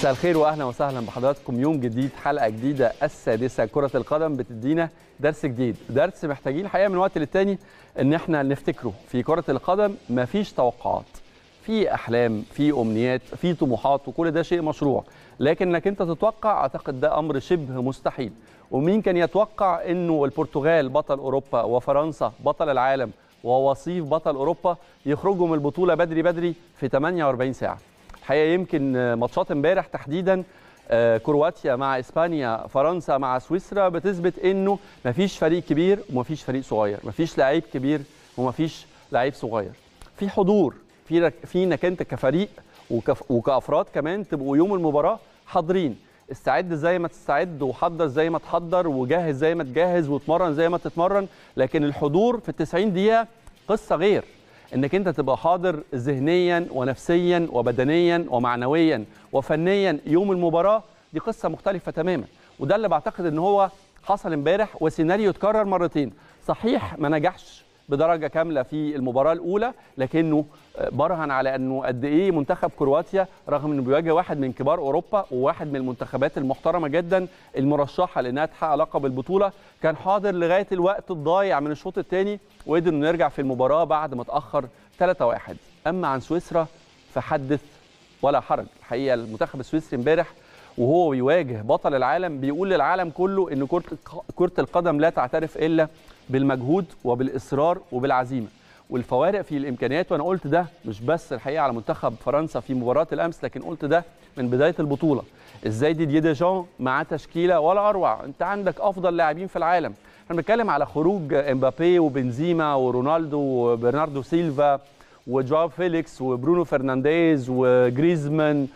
مساء الخير واهلا وسهلا بحضراتكم يوم جديد حلقه جديده السادسه كره القدم بتدينا درس جديد درس محتاجين الحقيقه من وقت للتاني ان احنا نفتكره في كره القدم مفيش توقعات في احلام في امنيات في طموحات وكل ده شيء مشروع لكن انك انت تتوقع اعتقد ده امر شبه مستحيل ومين كان يتوقع انه البرتغال بطل اوروبا وفرنسا بطل العالم ووصيف بطل اوروبا يخرجوا من البطوله بدري بدري في 48 ساعه الحقيقه يمكن ماتشات امبارح تحديدا كرواتيا مع اسبانيا فرنسا مع سويسرا بتثبت انه مفيش فريق كبير ومفيش فريق صغير مفيش لعيب كبير ومفيش لعيب صغير في حضور في في انك انت كفريق وكف وكافراد كمان تبقوا يوم المباراه حاضرين استعد زي ما تستعد وحضر زي ما تحضر وجهز زي ما تجهز وتمرن زي ما تتمرن لكن الحضور في ال 90 دقيقه قصه غير انك انت تبقى حاضر ذهنيا ونفسيا وبدنيا ومعنويا وفنيا يوم المباراه دي قصه مختلفه تماما وده اللي بعتقد ان هو حصل امبارح وسيناريو اتكرر مرتين صحيح ما نجحش بدرجه كامله في المباراه الاولى لكنه برهن على انه قد ايه منتخب كرواتيا رغم انه بيواجه واحد من كبار اوروبا وواحد من المنتخبات المحترمه جدا المرشحه لانها تحقق لقب البطوله كان حاضر لغايه الوقت الضايع من الشوط الثاني وقدر انه يرجع في المباراه بعد ما اتاخر 3-1 اما عن سويسرا فحدث ولا حرج الحقيقه المنتخب السويسري امبارح وهو بيواجه بطل العالم بيقول للعالم كله ان كره القدم لا تعترف الا بالمجهود وبالاصرار وبالعزيمه والفوارق في الامكانيات وانا قلت ده مش بس الحقيقه على منتخب فرنسا في مباراه الامس لكن قلت ده من بدايه البطوله ازاي ديدييه ديشان معاه تشكيله ولا اروع انت عندك افضل لاعبين في العالم احنا بنتكلم على خروج امبابي وبنزيما ورونالدو وبرناردو سيلفا وجواو فيليكس وبرونو فرنانديز وجريزمان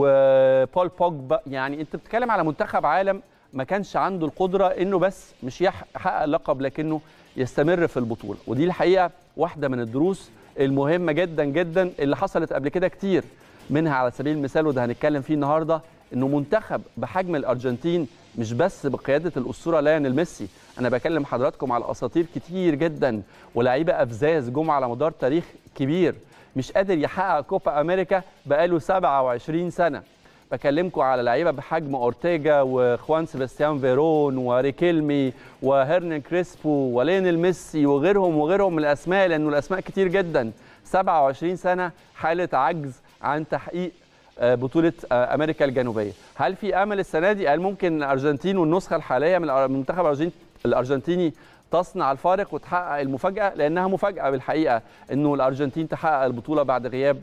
وبول بوجبا يعني انت بتتكلم على منتخب عالم ما كانش عنده القدره انه بس مش يحقق لقب لكنه يستمر في البطوله ودي الحقيقه واحده من الدروس المهمه جدا جدا اللي حصلت قبل كده كتير منها على سبيل المثال وده هنتكلم فيه النهارده انه منتخب بحجم الارجنتين مش بس بقياده الاسطوره ليونيل ميسي انا بكلم حضراتكم على اساطير كتير جدا ولاعيبه افزاز جم على مدار تاريخ كبير مش قادر يحقق كوبا امريكا بقاله 27 سنه بكلمكم على لعيبه بحجم اورتيجا وخوان سيباستيان فيرون وريكيلمي وهيرنان كريسبو ولينيل ميسي وغيرهم وغيرهم من الاسماء لانه الاسماء كتير جدا 27 سنه حاله عجز عن تحقيق بطوله امريكا الجنوبيه هل في امل السنه دي قال ممكن الارجنتين والنسخه الحاليه من المنتخب الارجنتيني تصنع الفارق وتحقق المفاجاه لانها مفاجاه بالحقيقه انه الارجنتين تحقق البطوله بعد غياب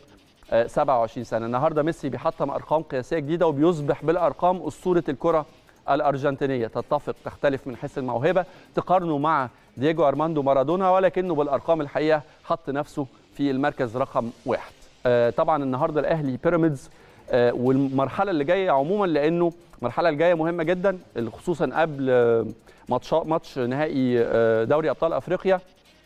27 سنه النهارده ميسي بيحطم ارقام قياسيه جديده وبيصبح بالارقام اسطوره الكره الارجنتينيه تتفق تختلف من حيث الموهبه تقارنه مع دييجو ارماندو مارادونا ولكنه بالارقام الحقيقه حط نفسه في المركز رقم واحد طبعا النهارده الاهلي بيراميدز والمرحله اللي جايه عموما لانه المرحله الجايه مهمه جدا خصوصا قبل ماتش ماتش نهائي دوري ابطال افريقيا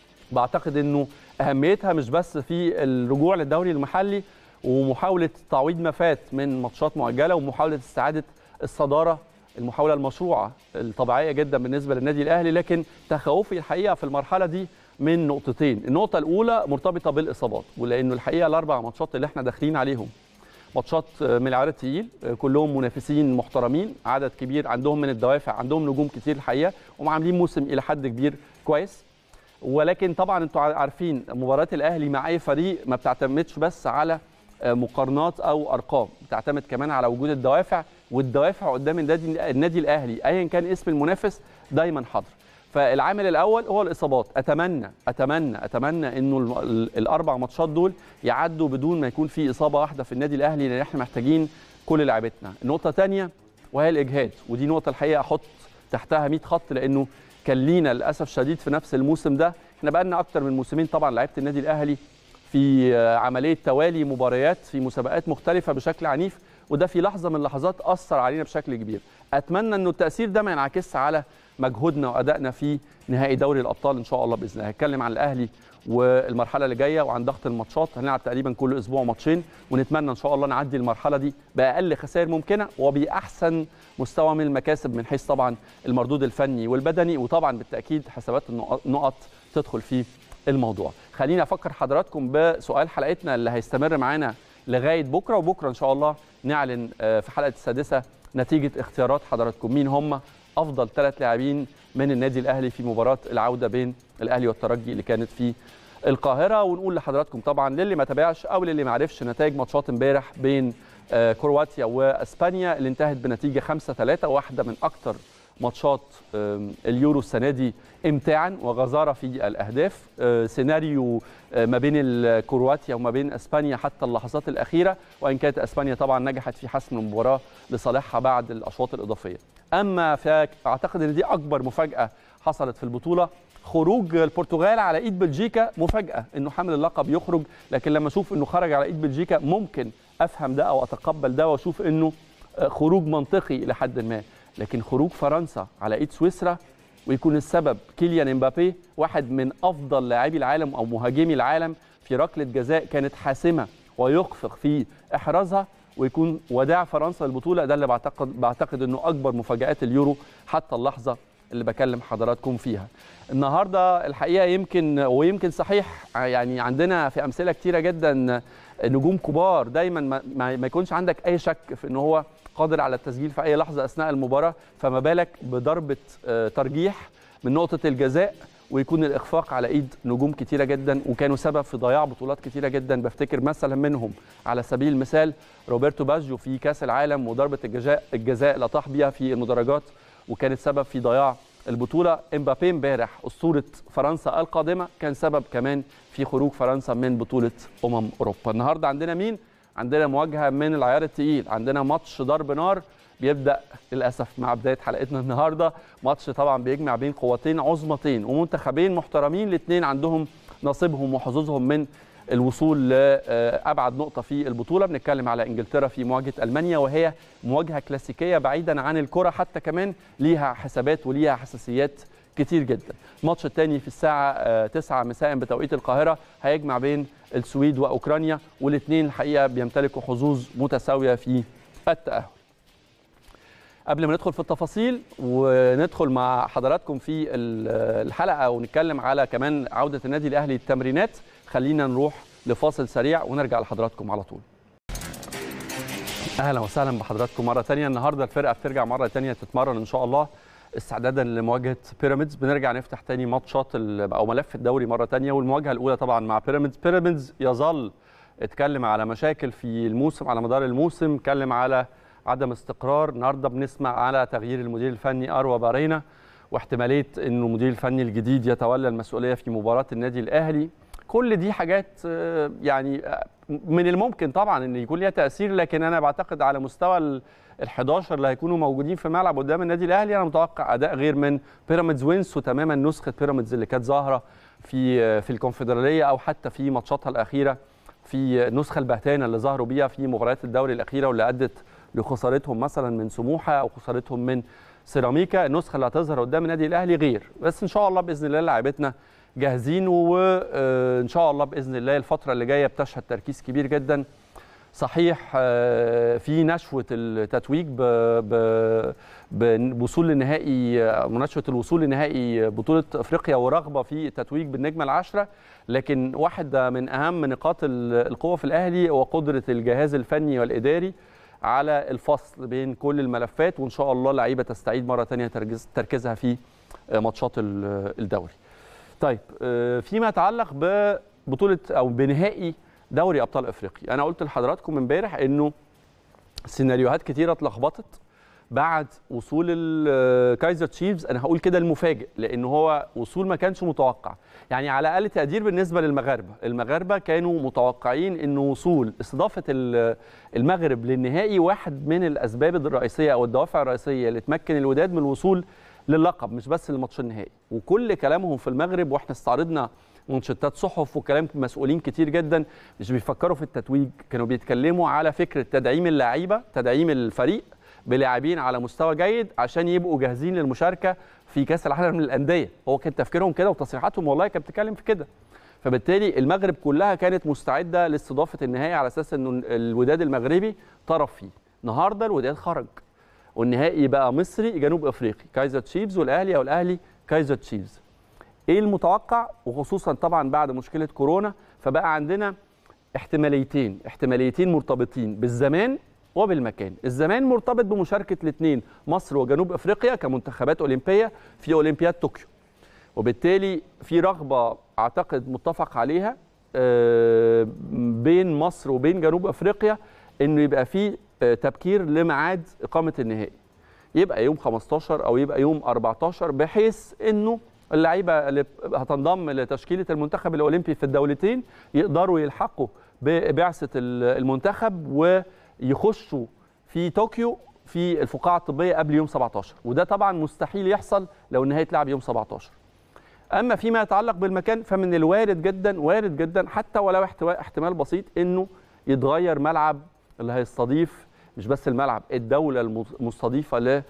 بعتقد انه اهميتها مش بس في الرجوع للدوري المحلي ومحاوله تعويض ما فات من ماتشات مؤجله ومحاوله استعاده الصداره المحاوله المشروعه الطبيعيه جدا بالنسبه للنادي الاهلي لكن تخوفي الحقيقه في المرحله دي من نقطتين النقطه الاولى مرتبطه بالاصابات ولانه الحقيقه الاربع ماتشات اللي احنا داخلين عليهم ماتشات من العيار الثقيل كلهم منافسين محترمين عدد كبير عندهم من الدوافع عندهم نجوم كتير الحقيقه وعاملين موسم الى حد كبير كويس ولكن طبعا انتوا عارفين مباراه الاهلي مع اي فريق ما بتعتمدش بس على مقارنات او ارقام بتعتمد كمان على وجود الدوافع والدوافع قدام النادي النادي الاهلي ايا كان اسم المنافس دايما حاضر فالعامل الاول هو الاصابات اتمنى اتمنى اتمنى انه الاربع ماتشات دول يعدوا بدون ما يكون في اصابه واحده في النادي الاهلي لان احنا محتاجين كل لعيبتنا النقطه الثانيه وهي الاجهاد ودي نقطه الحقيقه احط تحتها 100 خط لانه كان لينا للاسف شديد في نفس الموسم ده احنا بقى لنا اكتر من موسمين طبعا لعيبه النادي الاهلي في عمليه توالي مباريات في مسابقات مختلفه بشكل عنيف وده في لحظه من اللحظات اثر علينا بشكل كبير اتمنى انه التاثير ده ما ينعكسش على مجهودنا وادائنا في نهائي دوري الابطال ان شاء الله باذن الله هتكلم عن الاهلي والمرحله اللي جايه وعن ضغط الماتشات هنلعب تقريبا كل اسبوع ماتشين ونتمنى ان شاء الله نعدي المرحله دي باقل خسائر ممكنه وباحسن مستوى من المكاسب من حيث طبعا المردود الفني والبدني وطبعا بالتاكيد حسابات النقط تدخل في الموضوع خليني افكر حضراتكم بسؤال حلقتنا اللي هيستمر معانا لغايه بكره وبكره ان شاء الله نعلن في حلقه السادسه نتيجه اختيارات حضراتكم مين هم افضل ثلاث لاعبين من النادي الاهلي في مباراه العوده بين الاهلي والترجي اللي كانت في القاهره ونقول لحضراتكم طبعا للي ما تابعش او للي ما عرفش نتائج ماتشات امبارح بين كرواتيا واسبانيا اللي انتهت بنتيجه 5 3 واحده من اكثر ماتشات اليورو السنه دي امتاعا وغزاره في الاهداف سيناريو ما بين كرواتيا وما بين اسبانيا حتى اللحظات الاخيره وان كانت اسبانيا طبعا نجحت في حسم المباراه لصالحها بعد الاشواط الاضافيه اما فاعتقد ان دي اكبر مفاجاه حصلت في البطوله خروج البرتغال على ايد بلجيكا مفاجاه انه حامل اللقب يخرج لكن لما اشوف انه خرج على ايد بلجيكا ممكن افهم ده او اتقبل ده واشوف انه خروج منطقي لحد ما لكن خروج فرنسا على ايد سويسرا ويكون السبب كيليان امبابي واحد من افضل لاعبي العالم او مهاجمي العالم في ركله جزاء كانت حاسمه ويخفق في احرازها ويكون وداع فرنسا للبطوله ده اللي بعتقد بعتقد انه اكبر مفاجات اليورو حتى اللحظه اللي بكلم حضراتكم فيها. النهارده الحقيقه يمكن ويمكن صحيح يعني عندنا في امثله كتيره جدا نجوم كبار دايما ما, ما يكونش عندك اي شك في ان هو قادر على التسجيل في اي لحظه اثناء المباراه فما بالك بضربه ترجيح من نقطه الجزاء ويكون الاخفاق على ايد نجوم كتيره جدا وكانوا سبب في ضياع بطولات كتيره جدا بفتكر مثلا منهم على سبيل المثال روبرتو باجيو في كاس العالم وضربه الجزاء الجزاء اللي طاح بيها في المدرجات وكانت سبب في ضياع البطوله امبابي امبارح اسطوره فرنسا القادمه كان سبب كمان في خروج فرنسا من بطوله امم اوروبا النهارده عندنا مين عندنا مواجهه من العيار الثقيل عندنا ماتش ضرب نار بيبدا للاسف مع بدايه حلقتنا النهارده ماتش طبعا بيجمع بين قوتين عظمتين ومنتخبين محترمين الاثنين عندهم نصيبهم وحظوظهم من الوصول لابعد نقطه في البطوله بنتكلم على انجلترا في مواجهه المانيا وهي مواجهه كلاسيكيه بعيدا عن الكره حتى كمان ليها حسابات وليها حساسيات كتير جدا الماتش الثاني في الساعه 9 مساء بتوقيت القاهره هيجمع بين السويد واوكرانيا والاثنين الحقيقه بيمتلكوا حظوظ متساويه في التاهل قبل ما ندخل في التفاصيل وندخل مع حضراتكم في الحلقه ونتكلم على كمان عوده النادي الاهلي للتمرينات خلينا نروح لفاصل سريع ونرجع لحضراتكم على طول اهلا وسهلا بحضراتكم مره ثانيه النهارده الفرقه بترجع مره ثانيه تتمرن ان شاء الله استعدادا لمواجهه بيراميدز بنرجع نفتح تاني ماتشات او ملف الدوري مره ثانيه والمواجهه الاولى طبعا مع بيراميدز بيراميدز يظل اتكلم على مشاكل في الموسم على مدار الموسم اتكلم على عدم استقرار النهارده بنسمع على تغيير المدير الفني اروى بارينا واحتماليه انه المدير الفني الجديد يتولى المسؤوليه في مباراه النادي الاهلي كل دي حاجات يعني من الممكن طبعا ان يكون ليها تاثير لكن انا بعتقد على مستوى ال 11 اللي هيكونوا موجودين في الملعب قدام النادي الاهلي انا متوقع اداء غير من بيراميدز وينسوا تماما نسخه بيراميدز اللي كانت ظاهره في في الكونفدراليه او حتى في ماتشاتها الاخيره في النسخه البهتانه اللي ظهروا بيها في مباريات الدوري الاخيره واللي ادت لخسارتهم مثلا من سموحه او خسارتهم من سيراميكا النسخه اللي هتظهر قدام النادي الاهلي غير بس ان شاء الله باذن الله لاعبتنا جاهزين وان شاء الله باذن الله الفتره اللي جايه بتشهد تركيز كبير جدا صحيح في نشوه التتويج بوصول لنهائي مناشده الوصول لنهائي بطوله افريقيا ورغبه في التتويج بالنجمه العاشره لكن واحده من اهم نقاط القوه في الاهلي هو قدره الجهاز الفني والاداري على الفصل بين كل الملفات وان شاء الله لعيبه تستعيد مره ثانيه تركيزها في ماتشات الدوري. طيب فيما يتعلق ببطوله او بنهائي دوري ابطال افريقيا انا قلت لحضراتكم امبارح انه سيناريوهات كتيره اتلخبطت بعد وصول الكايزر تشيفز انا هقول كده المفاجئ لان هو وصول ما كانش متوقع يعني على اقل تقدير بالنسبه للمغاربه المغاربه كانوا متوقعين انه وصول استضافه المغرب للنهائي واحد من الاسباب الرئيسيه او الدوافع الرئيسيه اللي تمكن الوداد من الوصول للقب مش بس الماتش النهائي وكل كلامهم في المغرب واحنا استعرضنا منشطات صحف وكلام مسؤولين كتير جدا مش بيفكروا في التتويج كانوا بيتكلموا على فكره تدعيم اللعيبه تدعيم الفريق بلاعبين على مستوى جيد عشان يبقوا جاهزين للمشاركه في كاس العالم للانديه هو كان تفكيرهم كده وتصريحاتهم والله كانت بتتكلم في كده فبالتالي المغرب كلها كانت مستعده لاستضافه النهائي على اساس انه الوداد المغربي طرف فيه النهارده الوداد خرج والنهائي بقى مصري جنوب افريقي كايزر تشيفز والاهلي او الاهلي كايزر تشيفز ايه المتوقع وخصوصا طبعا بعد مشكله كورونا فبقى عندنا احتماليتين احتماليتين مرتبطين بالزمان وبالمكان الزمان مرتبط بمشاركه الاثنين مصر وجنوب افريقيا كمنتخبات اولمبيه في اولمبياد طوكيو وبالتالي في رغبه اعتقد متفق عليها آه، بين مصر وبين جنوب افريقيا انه يبقى في آه، تبكير لميعاد اقامه النهائي يبقى يوم 15 او يبقى يوم 14 بحيث انه اللعيبه اللي هتنضم لتشكيله المنتخب الاولمبي في الدولتين يقدروا يلحقوا ببعثه المنتخب ويخشوا في طوكيو في الفقاعه الطبيه قبل يوم 17 وده طبعا مستحيل يحصل لو النهائي اتلعب يوم 17 اما فيما يتعلق بالمكان فمن الوارد جدا وارد جدا حتى ولو احتمال بسيط انه يتغير ملعب اللي هيستضيف مش بس الملعب الدوله المستضيفه ل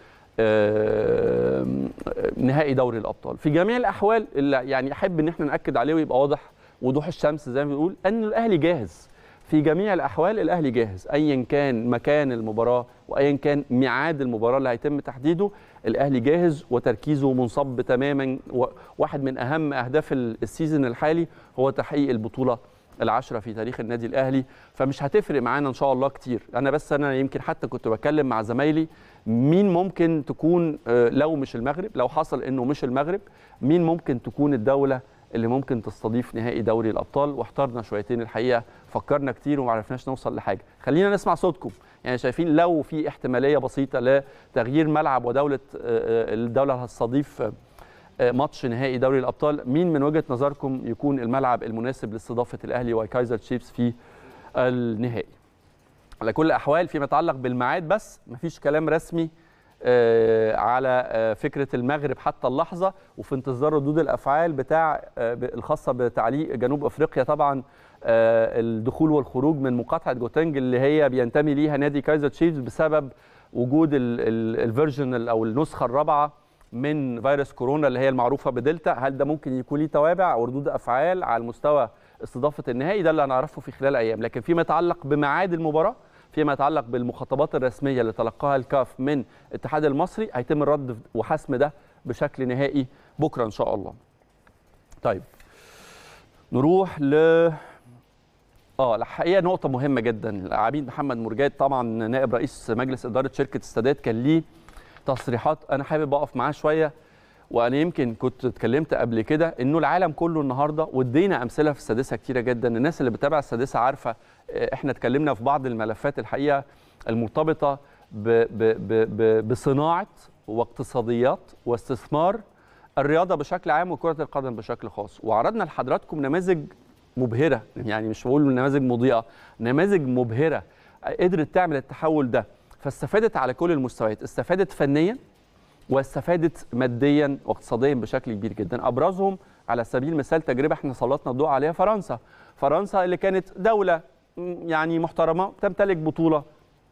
نهائي دوري الابطال في جميع الاحوال اللي يعني احب ان احنا ناكد عليه ويبقى واضح وضوح الشمس زي ما بنقول ان الاهلي جاهز في جميع الاحوال الاهلي جاهز ايا كان مكان المباراه وايا كان ميعاد المباراه اللي هيتم تحديده الاهلي جاهز وتركيزه منصب تماما واحد من اهم اهداف السيزون الحالي هو تحقيق البطوله العشرة في تاريخ النادي الاهلي فمش هتفرق معانا ان شاء الله كتير انا بس انا يمكن حتى كنت بتكلم مع زمايلي مين ممكن تكون آه، لو مش المغرب لو حصل انه مش المغرب مين ممكن تكون الدوله اللي ممكن تستضيف نهائي دوري الابطال واحترنا شويتين الحقيقه فكرنا كتير وما عرفناش نوصل لحاجه خلينا نسمع صوتكم يعني شايفين لو في احتماليه بسيطه لتغيير ملعب ودوله آه، آه، الدوله اللي هتستضيف ماتش نهائي دوري الابطال مين من وجهه نظركم يكون الملعب المناسب لاستضافه الاهلي وكايزر تشيفز في النهائي على كل الاحوال فيما يتعلق بالميعاد بس مفيش كلام رسمي آه، على آه، فكره المغرب حتى اللحظه وفي انتظار ردود الافعال بتاع آه، الخاصه بتعليق جنوب افريقيا طبعا الدخول والخروج من مقاطعه جوتنج اللي هي بينتمي ليها نادي كايزر تشيفز بسبب وجود الفيرجن او النسخه الرابعه من فيروس كورونا اللي هي المعروفه بدلتا هل ده ممكن يكون ليه توابع وردود افعال على المستوى استضافه النهائي ده اللي هنعرفه في خلال ايام لكن فيما يتعلق بميعاد المباراه فيما يتعلق بالمخاطبات الرسميه اللي تلقاها الكاف من الاتحاد المصري هيتم الرد وحسم ده بشكل نهائي بكره ان شاء الله. طيب نروح ل اه الحقيقه نقطه مهمه جدا العميد محمد مرجاد طبعا نائب رئيس مجلس اداره شركه السادات كان ليه تصريحات انا حابب اقف معاه شويه وانا يمكن كنت اتكلمت قبل كده انه العالم كله النهارده وادينا امثله في السادسه كتيره جدا الناس اللي بتتابع السادسه عارفه آه، احنا اتكلمنا في بعض الملفات الحقيقه المرتبطه ب ب ب ب بصناعه واقتصاديات واستثمار الرياضه بشكل عام وكره القدم بشكل خاص وعرضنا لحضراتكم نماذج مبهره يعني مش بقول نماذج مضيئه نماذج مبهره قدرت تعمل التحول ده فاستفادت على كل المستويات استفادت فنيا واستفادت ماديا واقتصاديا بشكل كبير جدا ابرزهم على سبيل المثال تجربه احنا سلطنا الضوء عليها فرنسا فرنسا اللي كانت دوله يعني محترمه تمتلك بطوله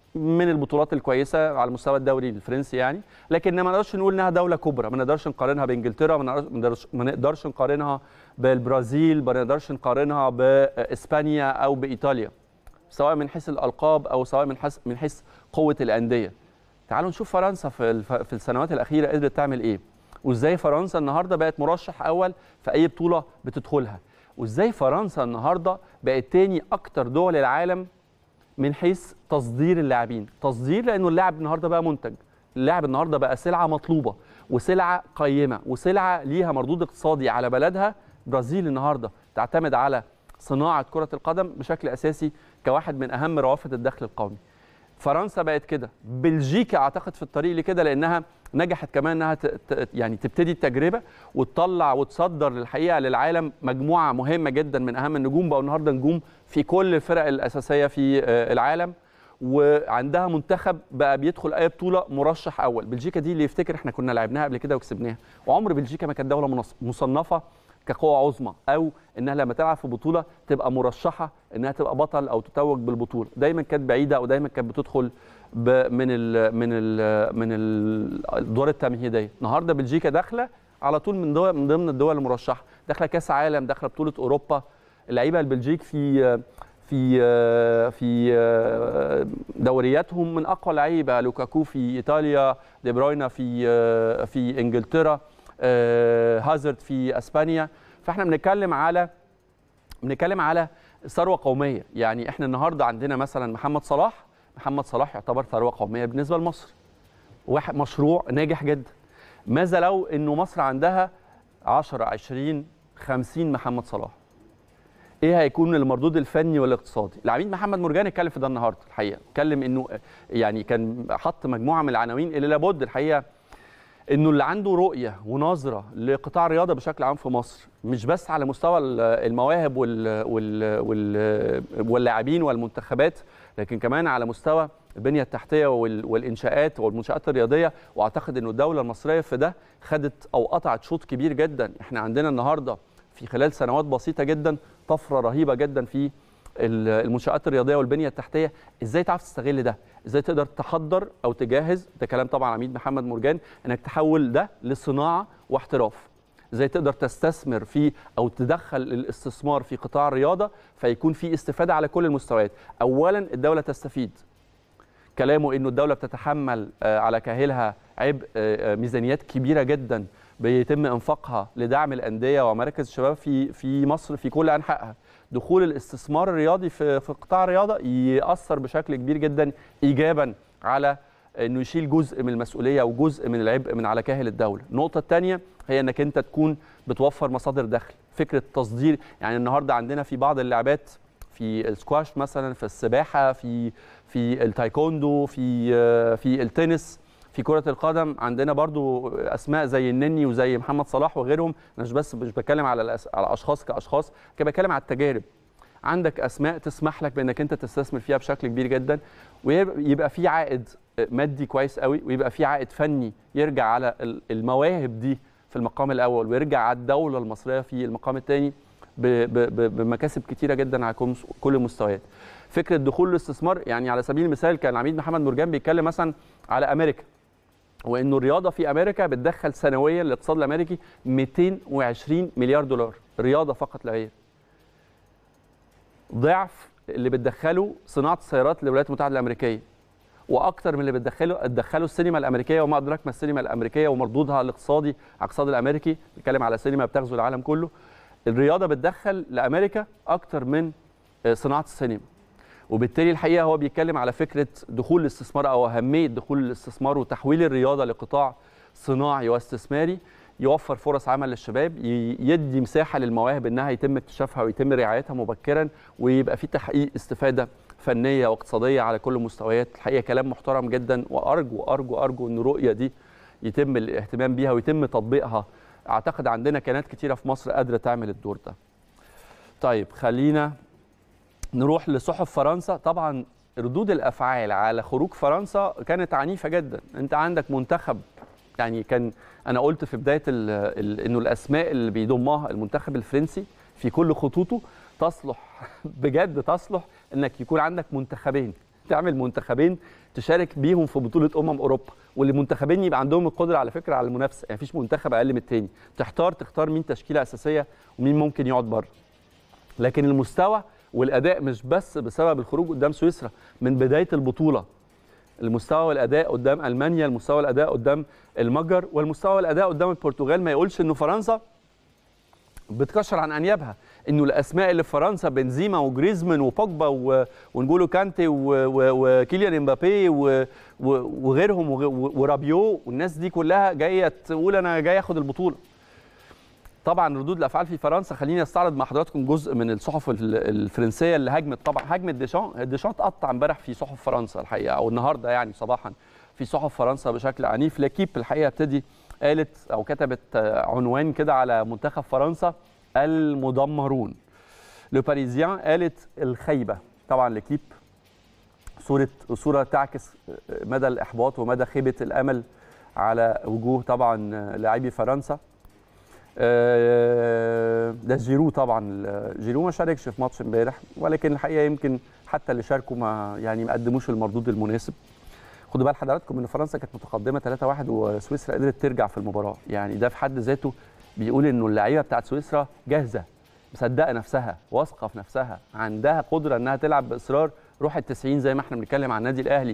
من البطولات الكويسه على مستوى الدوري الفرنسي يعني لكن ما نقدرش نقول انها دوله كبرى ما نقدرش نقارنها بانجلترا ما نقدرش نقارنها بالبرازيل ما نقدرش نقارنها باسبانيا او بايطاليا سواء من حيث الالقاب او سواء من حيث من حيث قوه الانديه تعالوا نشوف فرنسا في في السنوات الاخيره قدرت تعمل ايه وازاي فرنسا النهارده بقت مرشح اول في اي بطوله بتدخلها وازاي فرنسا النهارده بقت تاني اكتر دول العالم من حيث تصدير اللاعبين تصدير لانه اللاعب النهارده بقى منتج اللاعب النهارده بقى سلعه مطلوبه وسلعه قيمه وسلعه ليها مردود اقتصادي على بلدها برازيل النهارده تعتمد على صناعه كره القدم بشكل اساسي كواحد من اهم روافد الدخل القومي فرنسا بقت كده بلجيكا اعتقد في الطريق لكده لانها نجحت كمان انها يعني تبتدي التجربه وتطلع وتصدر الحقيقه للعالم مجموعه مهمه جدا من اهم النجوم بقوا النهارده نجوم في كل الفرق الاساسيه في آه، العالم وعندها منتخب بقى بيدخل اي بطوله مرشح اول بلجيكا دي اللي يفتكر احنا كنا لعبناها قبل كده وكسبناها وعمر بلجيكا ما كانت دوله مصنفه كقوه عظمى او انها لما تلعب في بطوله تبقى مرشحه انها تبقى بطل او تتوج بالبطوله دايما كانت بعيده او دايما كانت بتدخل من ال من ال من الادوار التمهيديه النهارده بلجيكا داخله على طول من دول من ضمن الدول المرشحه داخله كاس عالم داخله بطوله اوروبا اللعيبه البلجيك في في في دورياتهم من اقوى لعيبه لوكاكو في ايطاليا دي بروينا في في انجلترا هازارد في اسبانيا فاحنا بنتكلم على بنتكلم على ثروه قوميه يعني احنا النهارده عندنا مثلا محمد صلاح محمد صلاح يعتبر ثروه قوميه بالنسبه لمصر واحد مشروع ناجح جدا ماذا لو انه مصر عندها 10 20 50 محمد صلاح ايه هيكون المردود الفني والاقتصادي العميد محمد مرجان اتكلم في ده النهارده الحقيقه اتكلم انه يعني كان حط مجموعه من العناوين اللي لابد الحقيقه انه اللي عنده رؤيه ونظره لقطاع الرياضه بشكل عام في مصر مش بس على مستوى المواهب وال وال وال واللاعبين والمنتخبات لكن كمان على مستوى البنيه التحتيه والانشاءات والمنشات الرياضيه واعتقد انه الدوله المصريه في ده خدت او قطعت شوط كبير جدا احنا عندنا النهارده في خلال سنوات بسيطه جدا طفره رهيبه جدا في المنشات الرياضيه والبنيه التحتيه ازاي تعرف تستغل ده ازاي تقدر تحضر او تجهز ده كلام طبعا عميد محمد مرجان انك تحول ده لصناعه واحتراف ازاي تقدر تستثمر في او تدخل الاستثمار في قطاع الرياضه فيكون في استفاده على كل المستويات اولا الدوله تستفيد كلامه انه الدوله بتتحمل على كاهلها عبء ميزانيات كبيره جدا بيتم انفاقها لدعم الانديه ومراكز الشباب في في مصر في كل انحائها دخول الاستثمار الرياضي في في قطاع الرياضه ياثر بشكل كبير جدا ايجابا على انه يشيل جزء من المسؤوليه او جزء من العبء من على كاهل الدوله النقطه الثانيه هي انك انت تكون بتوفر مصادر دخل فكره تصدير يعني النهارده عندنا في بعض اللعبات في السكواش مثلا في السباحه في في التايكوندو في في التنس في كرة القدم عندنا برضو أسماء زي النني وزي محمد صلاح وغيرهم أنا مش بس مش بتكلم على الأس... على أشخاص كأشخاص كده بتكلم على التجارب عندك أسماء تسمح لك بأنك أنت تستثمر فيها بشكل كبير جدا ويبقى في عائد مادي كويس قوي ويبقى في عائد فني يرجع على المواهب دي في المقام الأول ويرجع على الدولة المصرية في المقام الثاني بمكاسب كتيرة جدا على كل المستويات فكرة دخول الاستثمار يعني على سبيل المثال كان العميد محمد مرجان بيتكلم مثلا على أمريكا وانه الرياضه في امريكا بتدخل سنويا للاقتصاد الامريكي 220 مليار دولار رياضه فقط لا غير ضعف اللي بتدخله صناعه السيارات للولايات المتحده الامريكيه واكثر من اللي بتدخله تدخله السينما الامريكيه وما ادراك ما السينما الامريكيه ومردودها الاقتصادي على الاقتصاد الامريكي بنتكلم على سينما بتغزو العالم كله الرياضه بتدخل لامريكا اكثر من صناعه السينما وبالتالي الحقيقه هو بيتكلم على فكره دخول الاستثمار او اهميه دخول الاستثمار وتحويل الرياضه لقطاع صناعي واستثماري يوفر فرص عمل للشباب يدي مساحه للمواهب انها يتم اكتشافها ويتم رعايتها مبكرا ويبقى في تحقيق استفاده فنيه واقتصاديه على كل المستويات الحقيقه كلام محترم جدا وارجو ارجو ارجو ان الرؤيه دي يتم الاهتمام بيها ويتم تطبيقها اعتقد عندنا كيانات كتيره في مصر قادره تعمل الدور ده طيب خلينا نروح لصحف فرنسا طبعا ردود الافعال على خروج فرنسا كانت عنيفه جدا انت عندك منتخب يعني كان انا قلت في بدايه ال ال انه الاسماء اللي بيضمها المنتخب الفرنسي في كل خطوطه تصلح بجد تصلح انك يكون عندك منتخبين تعمل منتخبين تشارك بيهم في بطوله امم اوروبا واللي منتخبين يبقى عندهم القدره على فكره على المنافسه يعني مفيش منتخب اقل من الثاني تحتار تختار مين تشكيله اساسيه ومين ممكن يقعد بره لكن المستوى والاداء مش بس بسبب الخروج قدام سويسرا من بدايه البطوله المستوى والاداء قدام المانيا المستوى والاداء قدام المجر والمستوى والاداء قدام البرتغال ما يقولش انه فرنسا بتكشر عن انيابها انه الاسماء اللي في فرنسا بنزيما وجريزمان وبوجبا ونجولو كانتي وكيليان امبابي وغيرهم ورابيو والناس دي كلها جايه تقول انا جاي اخد البطوله طبعا ردود الافعال في فرنسا خليني استعرض مع حضراتكم جزء من الصحف الفرنسيه اللي هاجمت طبعا هاجمت ديشان ديشان اتقطع امبارح في صحف فرنسا الحقيقه او النهارده يعني صباحا في صحف فرنسا بشكل عنيف لكيب الحقيقه ابتدي قالت او كتبت عنوان كده على منتخب فرنسا المدمرون لو باريزيان قالت الخيبه طبعا لكيب صوره صوره تعكس مدى الاحباط ومدى خيبه الامل على وجوه طبعا لاعبي فرنسا ده جيرو طبعا جيرو ما شاركش في ماتش امبارح ولكن الحقيقه يمكن حتى اللي شاركوا ما يعني ما قدموش المردود المناسب خدوا بال حضراتكم ان فرنسا كانت متقدمه 3-1 وسويسرا قدرت ترجع في المباراه يعني ده في حد ذاته بيقول انه اللعيبه بتاعت سويسرا جاهزه مصدقه نفسها واثقه في نفسها عندها قدره انها تلعب باصرار روح ال 90 زي ما احنا بنتكلم عن النادي الاهلي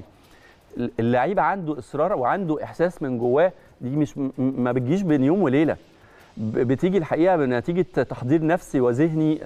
اللعيبه عنده اصرار وعنده احساس من جواه دي مش ما بتجيش بين يوم وليله بتيجي الحقيقه بنتيجه تحضير نفسي وذهني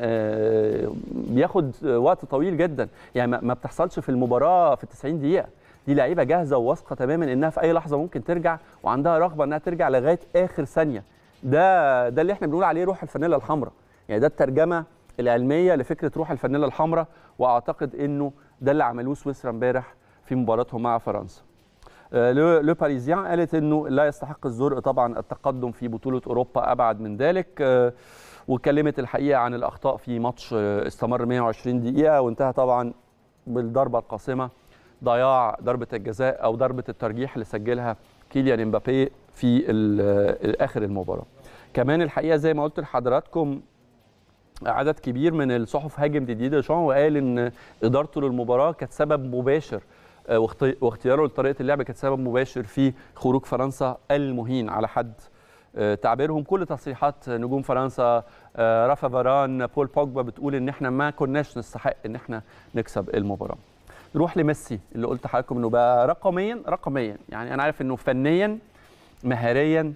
بياخد وقت طويل جدا يعني ما بتحصلش في المباراه في 90 دقيقه دي لعيبه جاهزه وواثقه تماما انها في اي لحظه ممكن ترجع وعندها رغبه انها ترجع لغايه اخر ثانيه ده ده اللي احنا بنقول عليه روح الفانيلا الحمراء يعني ده الترجمه العلميه لفكره روح الفانيلا الحمراء واعتقد انه ده اللي عملوه سويسرا امبارح في مباراتهم مع فرنسا لو باريزيان قالت انه لا يستحق الزرق طبعا التقدم في بطوله اوروبا ابعد من ذلك واتكلمت الحقيقه عن الاخطاء في ماتش استمر 120 دقيقه وانتهى طبعا بالضربه القاصمه ضياع ضربه الجزاء او ضربه الترجيح اللي سجلها كيليان امبابي في اخر المباراه كمان الحقيقه زي ما قلت لحضراتكم عدد كبير من الصحف هاجم ديدي ديشان وقال ان ادارته للمباراه كانت سبب مباشر واختياره لطريقه اللعب كانت سبب مباشر في خروج فرنسا المهين على حد تعبيرهم كل تصريحات نجوم فرنسا رافا فاران بول بوجبا بتقول ان احنا ما كناش نستحق ان احنا نكسب المباراه نروح لميسي اللي قلت لحضراتكم انه بقى رقميا رقميا يعني انا عارف انه فنيا مهاريا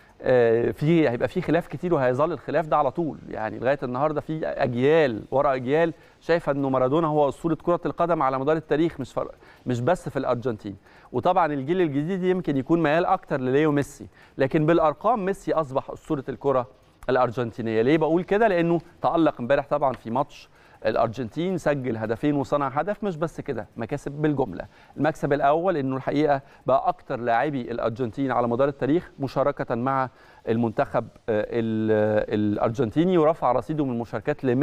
في هيبقى في خلاف كتير وهيظل الخلاف ده على طول يعني لغايه النهارده في اجيال ورا اجيال شايفه انه مارادونا هو اسطوره كره القدم على مدار التاريخ مش فرق مش بس في الارجنتين وطبعا الجيل الجديد يمكن يكون ميال اكتر لليو ميسي لكن بالارقام ميسي اصبح اسطوره الكره الارجنتينيه ليه بقول كده لانه تالق امبارح طبعا في ماتش الارجنتين سجل هدفين وصنع هدف مش بس كده مكاسب بالجمله المكسب الاول انه الحقيقه بقى اكتر لاعبي الارجنتين على مدار التاريخ مشاركه مع المنتخب الارجنتيني ورفع رصيده من المشاركات ل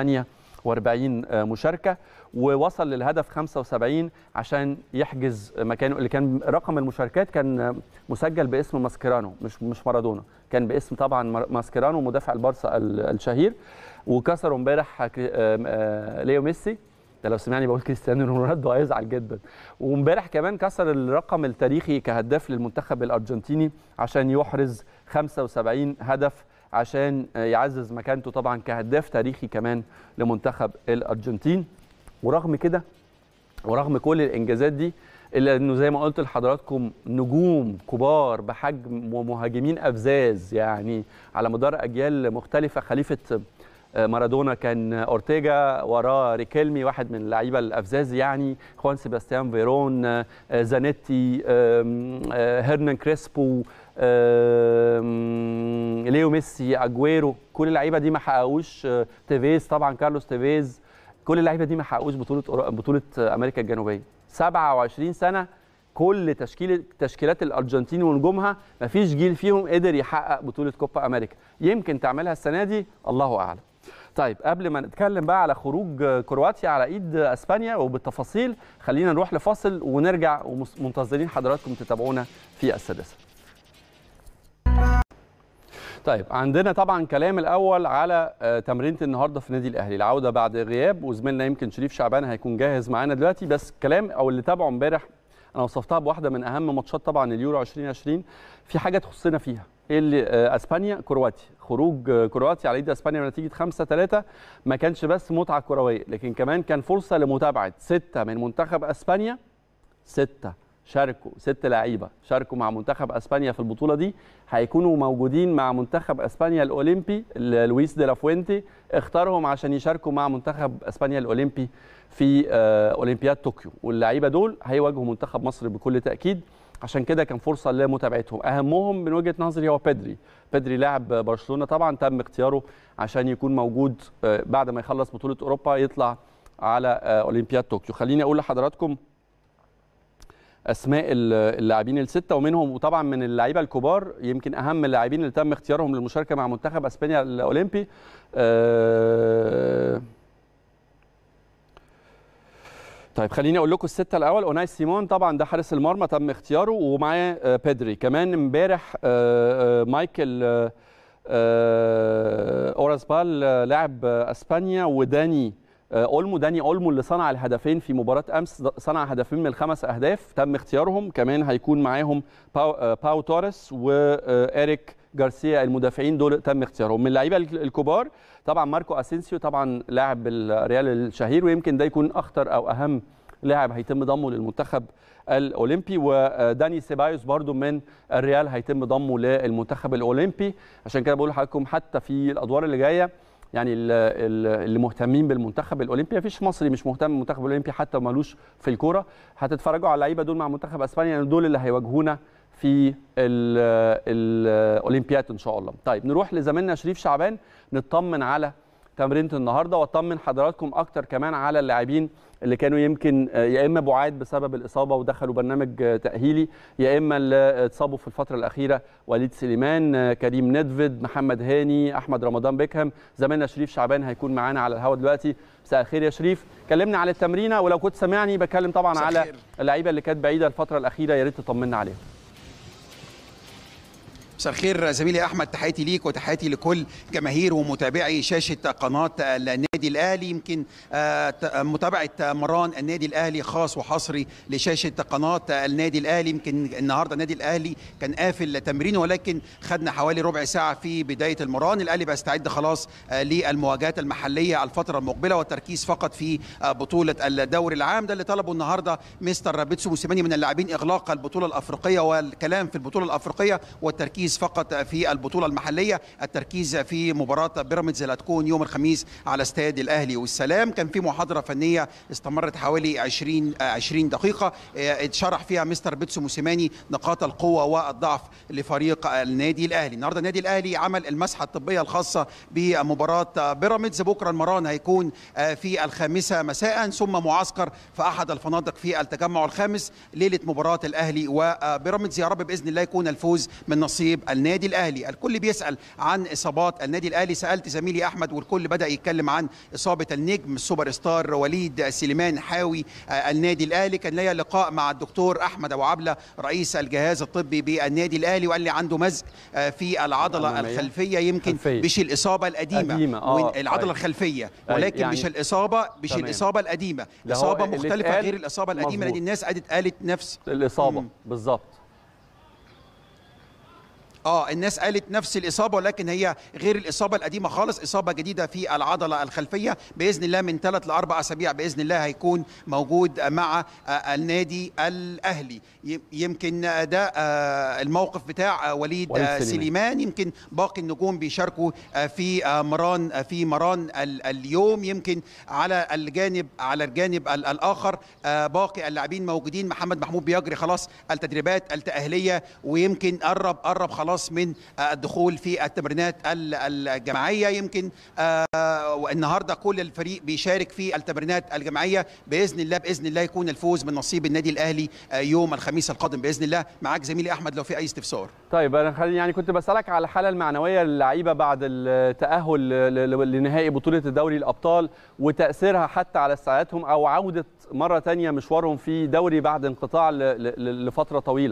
148 مشاركه ووصل للهدف 75 عشان يحجز مكانه اللي كان رقم المشاركات كان مسجل باسم ماسكيرانو مش مش مارادونا كان باسم طبعا ماسكيرانو مدافع البارسا الشهير وكسروا امبارح ليو ميسي ده لو سمعني بقول كريستيانو رونالدو هيزعل جدا وامبارح كمان كسر الرقم التاريخي كهداف للمنتخب الارجنتيني عشان يحرز 75 هدف عشان يعزز مكانته طبعا كهداف تاريخي كمان لمنتخب الارجنتين ورغم كده ورغم كل الانجازات دي الا انه زي ما قلت لحضراتكم نجوم كبار بحجم ومهاجمين افزاز يعني على مدار اجيال مختلفه خليفه مارادونا كان اورتيجا وراه ريكيلمي واحد من اللعيبه الافزاز يعني خوان سيباستيان فيرون زانيتي هيرنان كريسبو ليو ميسي اجويرو كل اللعيبه دي ما حققوش تيفيز طبعا كارلوس تيفيز كل اللعيبه دي ما حققوش بطوله بطوله امريكا الجنوبيه 27 سنه كل تشكيل تشكيلات الارجنتين ونجومها ما فيش جيل فيهم قدر يحقق بطوله كوبا امريكا يمكن تعملها السنه دي الله اعلم طيب قبل ما نتكلم بقى على خروج كرواتيا على ايد اسبانيا وبالتفاصيل خلينا نروح لفاصل ونرجع ومنتظرين حضراتكم تتابعونا في السادسه طيب عندنا طبعا كلام الاول على تمرينه النهارده في النادي الاهلي العوده بعد غياب وزميلنا يمكن شريف شعبان هيكون جاهز معانا دلوقتي بس كلام او اللي تابعه امبارح انا وصفتها بواحده من اهم ماتشات طبعا اليورو 2020 في حاجه تخصنا فيها ايه اللي اسبانيا كرواتيا خروج كرواتيا على ايد اسبانيا بنتيجه 5 3 ما كانش بس متعه كرويه لكن كمان كان فرصه لمتابعه سته من منتخب اسبانيا سته شاركوا ست لعيبه شاركوا مع منتخب اسبانيا في البطوله دي هيكونوا موجودين مع منتخب اسبانيا الاولمبي لويس دي لافوينتي اختارهم عشان يشاركوا مع منتخب اسبانيا الاولمبي في اولمبياد طوكيو واللعيبه دول هيواجهوا منتخب مصر بكل تاكيد عشان كده كان فرصه لمتابعتهم اهم من وجهه نظري هو بيدري بيدري لاعب برشلونه طبعا تم اختياره عشان يكون موجود بعد ما يخلص بطوله اوروبا يطلع على اولمبياد طوكيو خليني اقول لحضراتكم اسماء اللاعبين السته ومنهم وطبعا من اللعيبه الكبار يمكن اهم اللاعبين اللي تم اختيارهم للمشاركه مع منتخب اسبانيا الاولمبي أه طيب خليني اقول لكم السته الاول اوناي سيمون طبعا ده حارس المرمى تم اختياره ومعاه بيدري كمان امبارح مايكل اوراسبال لاعب اسبانيا وداني اولمو داني اولمو اللي صنع الهدفين في مباراه امس صنع هدفين من الخمس اهداف تم اختيارهم كمان هيكون معاهم باو, باو توريس واريك جارسيا المدافعين دول تم اختيارهم من اللعيبه الكبار طبعا ماركو اسينسيو طبعا لاعب الريال الشهير ويمكن ده يكون اخطر او اهم لاعب هيتم ضمه للمنتخب الاولمبي وداني سيبايوس برضو من الريال هيتم ضمه للمنتخب الاولمبي عشان كده بقول لحضراتكم حتى في الادوار اللي جايه يعني اللي مهتمين بالمنتخب الاولمبي مفيش مصري مش مهتم بالمنتخب الاولمبي حتى مالوش في الكوره هتتفرجوا على اللعيبه دول مع منتخب اسبانيا يعني دول اللي هيواجهونا في الاولمبياد ان شاء الله طيب نروح لزميلنا شريف شعبان نطمن على تمرينه النهارده واطمن حضراتكم اكتر كمان على اللاعبين اللي كانوا يمكن يا اما بعاد بسبب الاصابه ودخلوا برنامج تاهيلي يا اما اللي اتصابوا في الفتره الاخيره وليد سليمان كريم ندفد محمد هاني احمد رمضان بيكهام زميلنا شريف شعبان هيكون معانا على الهواء دلوقتي مساء الخير يا شريف كلمنا على التمرينه ولو كنت سامعني بكلم طبعا على اللعيبه اللي كانت بعيده الفتره الاخيره يا ريت تطمنا عليهم مساء الخير زميلي احمد تحياتي ليك وتحياتي لكل جماهير ومتابعي شاشه قناه النادي الاهلي يمكن متابعه مران النادي الاهلي خاص وحصري لشاشه قناه النادي الاهلي يمكن النهارده النادي الاهلي كان قافل تمرينه ولكن خدنا حوالي ربع ساعه في بدايه المران الاهلي بيستعد خلاص للمواجهات المحليه الفتره المقبله والتركيز فقط في بطوله الدوري العام ده اللي طلبه النهارده مستر بيتسو موسيماني من اللاعبين اغلاق البطوله الافريقيه والكلام في البطوله الافريقيه والتركيز التركيز فقط في البطوله المحليه التركيز في مباراه بيراميدز اللي هتكون يوم الخميس على استاد الاهلي والسلام كان في محاضره فنيه استمرت حوالي 20 20 دقيقه اتشرح فيها مستر بيتسو موسيماني نقاط القوه والضعف لفريق النادي الاهلي النهارده النادي الاهلي عمل المسحه الطبيه الخاصه بمباراه بيراميدز بكره المران هيكون في الخامسه مساء ثم معسكر في احد الفنادق في التجمع الخامس ليله مباراه الاهلي وبيراميدز يا رب باذن الله يكون الفوز من نصيب النادي الاهلي الكل بيسال عن اصابات النادي الاهلي سالت زميلي احمد والكل بدا يتكلم عن اصابه النجم السوبر ستار وليد سليمان حاوي النادي الاهلي كان ليا لقاء مع الدكتور احمد ابو عبله رئيس الجهاز الطبي بالنادي الاهلي وقال لي عنده مزق في العضله الخلفيه يمكن خلفية. مش الاصابه القديمه قديمة. آه. العضله الخلفيه ولكن يعني مش الاصابه مش تمام. الاصابه القديمه اصابه مختلفه غير الاصابه القديمه لان الناس قالت قالت نفس الاصابه بالظبط اه الناس قالت نفس الاصابه ولكن هي غير الاصابه القديمه خالص اصابه جديده في العضله الخلفيه باذن الله من ثلاث لاربع اسابيع باذن الله هيكون موجود مع النادي الاهلي يمكن ده الموقف بتاع وليد, وليد سليمان يمكن باقي النجوم بيشاركوا في مران في مران اليوم يمكن على الجانب على الجانب الاخر باقي اللاعبين موجودين محمد محمود بيجري خلاص التدريبات التاهيليه ويمكن قرب قرب خلاص خلاص من الدخول في التمرينات الجماعيه يمكن النهارده كل الفريق بيشارك في التمرينات الجماعيه باذن الله باذن الله يكون الفوز من نصيب النادي الاهلي يوم الخميس القادم باذن الله معاك زميلي احمد لو في اي استفسار طيب انا خليني يعني كنت بسالك على الحاله المعنويه للعيبه بعد التاهل لنهائي بطوله الدوري الابطال وتاثيرها حتى على ساعاتهم او عوده مره ثانيه مشوارهم في دوري بعد انقطاع لفتره طويله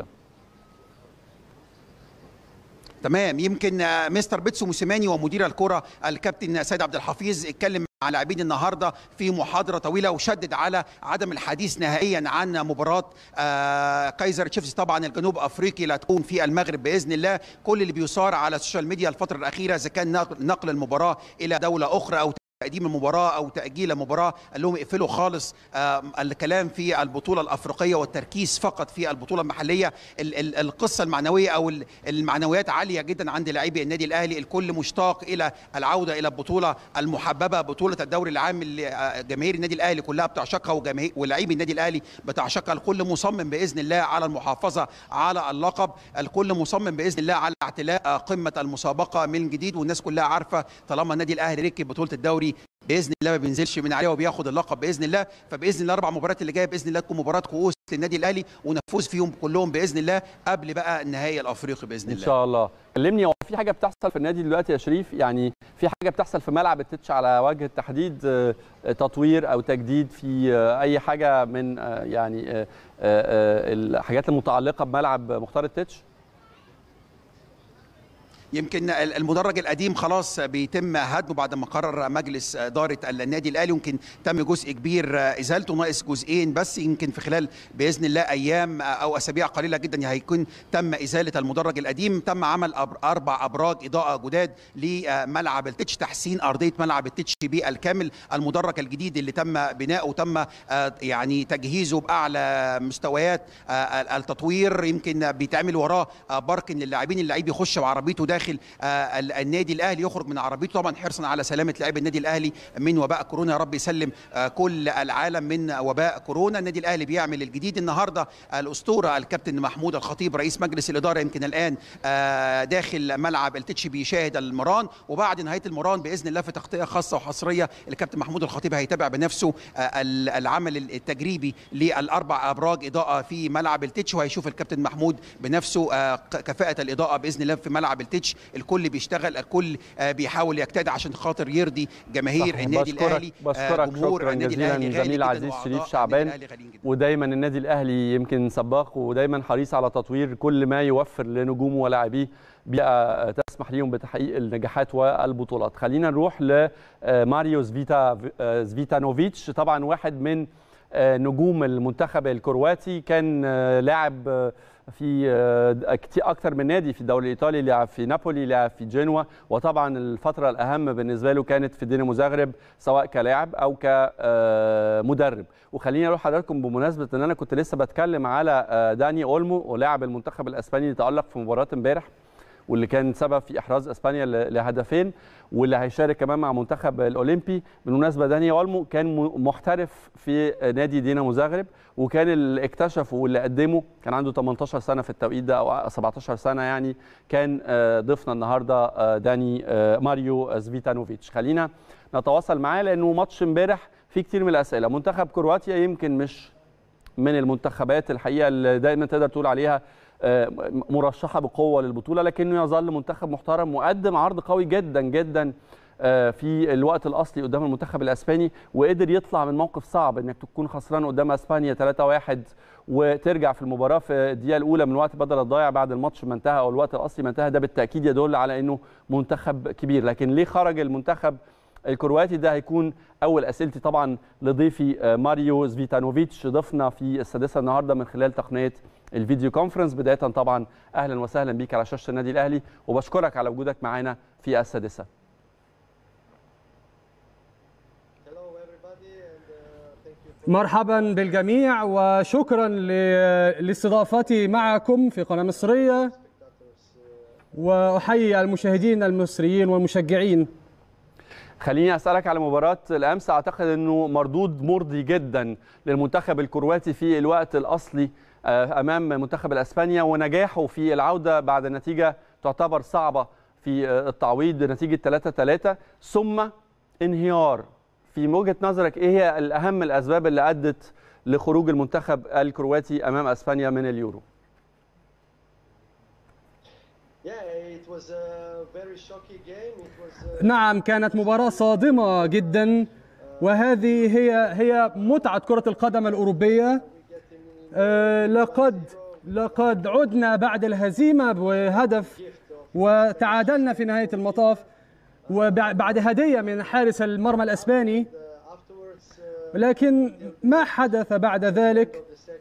تمام يمكن مستر بيتسو موسيماني ومدير الكره الكابتن سيد عبد الحفيظ اتكلم مع لاعبين النهارده في محاضره طويله وشدد على عدم الحديث نهائيا عن مباراه آه كايزر تشيفز طبعا الجنوب افريقي اللي هتكون في المغرب باذن الله كل اللي بيصار على السوشيال ميديا الفتره الاخيره اذا كان نقل المباراه الى دوله اخرى او تقديم المباراه او تاجيل المباراه قال لهم اقفلوا خالص آه الكلام في البطوله الافريقيه والتركيز فقط في البطوله المحليه ال ال القصه المعنويه او المعنويات عاليه جدا عند لاعبي النادي الاهلي الكل مشتاق الى العوده الى البطوله المحببه بطوله الدوري العام اللي جماهير النادي الاهلي كلها بتعشقها وجماهير ولاعبي النادي الاهلي بتعشقها الكل مصمم باذن الله على المحافظه على اللقب الكل مصمم باذن الله على اعتلاء قمه المسابقه من جديد والناس كلها عارفه طالما النادي الاهلي ركب بطوله الدوري باذن الله ما بينزلش من عليها وبياخد اللقب باذن الله فباذن الله الاربع مباريات اللي جايه باذن الله تكون مباراه كؤوس للنادي الاهلي ونفوز فيهم كلهم باذن الله قبل بقى النهائي الافريقي باذن الله ان شاء الله كلمني هو في حاجه بتحصل في النادي دلوقتي يا شريف يعني في حاجه بتحصل في ملعب التتش على وجه التحديد تطوير او تجديد في اي حاجه من يعني الحاجات المتعلقه بملعب مختار التتش يمكن المدرج القديم خلاص بيتم هدمه بعد ما قرر مجلس اداره النادي الاهلي يمكن تم جزء كبير ازالته ناقص جزئين بس يمكن في خلال باذن الله ايام او اسابيع قليله جدا هيكون تم ازاله المدرج القديم تم عمل اربع ابراج اضاءه جداد لملعب التتش تحسين ارضيه ملعب التتش بالكامل المدرج الجديد اللي تم بناؤه وتم يعني تجهيزه باعلى مستويات التطوير يمكن بيتعمل وراه باركن للاعبين اللعيب يخش بعربيته داخل النادي الاهلي يخرج من عربيته طبعا حرصا على سلامه لاعبي النادي الاهلي من وباء كورونا يا رب يسلم كل العالم من وباء كورونا النادي الاهلي بيعمل الجديد النهارده الاسطوره الكابتن محمود الخطيب رئيس مجلس الاداره يمكن الان داخل ملعب التتش بيشاهد المران وبعد نهايه المران باذن الله في تغطيه خاصه وحصريه الكابتن محمود الخطيب هيتابع بنفسه العمل التجريبي للاربع ابراج اضاءه في ملعب التتش وهيشوف الكابتن محمود بنفسه كفاءه الاضاءه باذن الله في ملعب التتش الكل بيشتغل الكل بيحاول يجتهد عشان خاطر يرضي جماهير النادي الاهلي بشكرك جمهور النادي الاهلي زميل عزيز شريف شعبان ودايما النادي الاهلي يمكن سباق ودايما حريص على تطوير كل ما يوفر لنجومه ولاعبيه بيئه تسمح ليهم بتحقيق النجاحات والبطولات خلينا نروح لماريو زفيتا زفيتانوفيتش طبعا واحد من نجوم المنتخب الكرواتي كان لاعب في كتير اكتر من نادي في الدوري الايطالي لعب في نابولي لعب في جنوا وطبعا الفتره الاهم بالنسبه له كانت في دينامو زغرب سواء كلاعب او كمدرب وخليني اروح حضراتكم بمناسبه ان انا كنت لسه بتكلم على داني اولمو ولاعب المنتخب الاسباني اللي تالق في مباراه امبارح واللي كان سبب في احراز اسبانيا لهدفين واللي هيشارك كمان مع منتخب الاولمبي بالمناسبه داني اولمو كان محترف في نادي دينامو زغرب وكان اللي اكتشفه واللي قدمه كان عنده 18 سنه في التوقيت ده او 17 سنه يعني كان ضيفنا النهارده داني ماريو زفيتانوفيتش خلينا نتواصل معاه لانه ماتش امبارح فيه كتير من الاسئله منتخب كرواتيا يمكن مش من المنتخبات الحقيقه اللي دايما تقدر تقول عليها مرشحه بقوه للبطوله لكنه يظل منتخب محترم وقدم عرض قوي جدا جدا في الوقت الاصلي قدام المنتخب الاسباني وقدر يطلع من موقف صعب انك تكون خسران قدام اسبانيا 3-1 وترجع في المباراه في الدقيقه الاولى من وقت بدل الضايع بعد الماتش ما انتهى او الوقت الاصلي ما انتهى ده بالتاكيد يدل على انه منتخب كبير لكن ليه خرج المنتخب الكرواتي ده هيكون اول اسئلتي طبعا لضيفي ماريو زفيتانوفيتش ضيفنا في السادسه النهارده من خلال تقنيه الفيديو كونفرنس بدايه طبعا اهلا وسهلا بيك على شاشه النادي الاهلي وبشكرك على وجودك معانا في السادسه مرحبا بالجميع وشكرا لاستضافتي معكم في قناه مصريه واحيي المشاهدين المصريين والمشجعين خليني اسالك على مباراه الامس اعتقد انه مردود مرضي جدا للمنتخب الكرواتي في الوقت الاصلي امام منتخب الاسبانيا ونجاحه في العوده بعد نتيجه تعتبر صعبه في التعويض بنتيجه 3 3 ثم انهيار في وجهه نظرك ايه هي الاهم الاسباب اللي ادت لخروج المنتخب الكرواتي امام اسبانيا من اليورو نعم كانت مباراة صادمة جدا وهذه هي هي متعة كرة القدم الأوروبية أه لقد لقد عدنا بعد الهزيمة بهدف وتعادلنا في نهاية المطاف وبعد هدية من حارس المرمى الأسباني لكن ما حدث بعد ذلك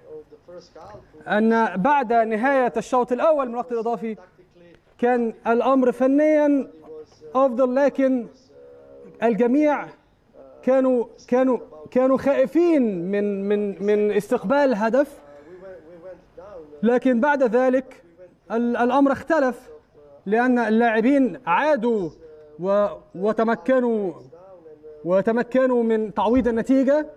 أن بعد نهاية الشوط الأول من الوقت الإضافي كان الأمر فنيا أفضل لكن الجميع كانوا كانوا كانوا خائفين من من من استقبال هدف لكن بعد ذلك الأمر اختلف لأن اللاعبين عادوا وتمكنوا وتمكنوا من تعويض النتيجة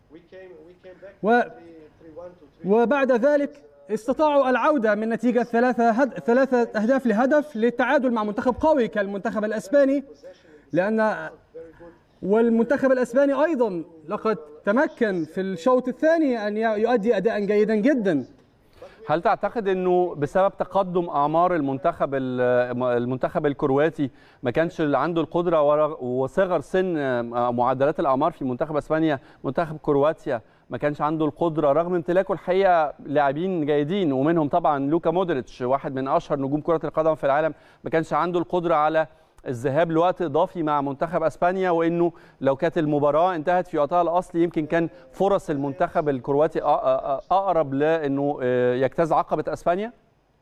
و وبعد ذلك استطاعوا العودة من نتيجة ثلاثة هد... ثلاثة أهداف لهدف للتعادل مع منتخب قوي كالمنتخب الأسباني لأن والمنتخب الأسباني أيضا لقد تمكن في الشوط الثاني أن يؤدي أداء جيدا جدا هل تعتقد انه بسبب تقدم اعمار المنتخب المنتخب الكرواتي ما كانش عنده القدره وصغر سن معدلات الاعمار في منتخب اسبانيا منتخب كرواتيا ما كانش عنده القدره رغم امتلاكه الحقيقه لاعبين جيدين ومنهم طبعا لوكا مودريتش واحد من اشهر نجوم كره القدم في العالم ما كانش عنده القدره على الذهاب لوقت اضافي مع منتخب اسبانيا وانه لو كانت المباراه انتهت في وقتها الاصلي يمكن كان فرص المنتخب الكرواتي اقرب لانه يجتاز عقبه اسبانيا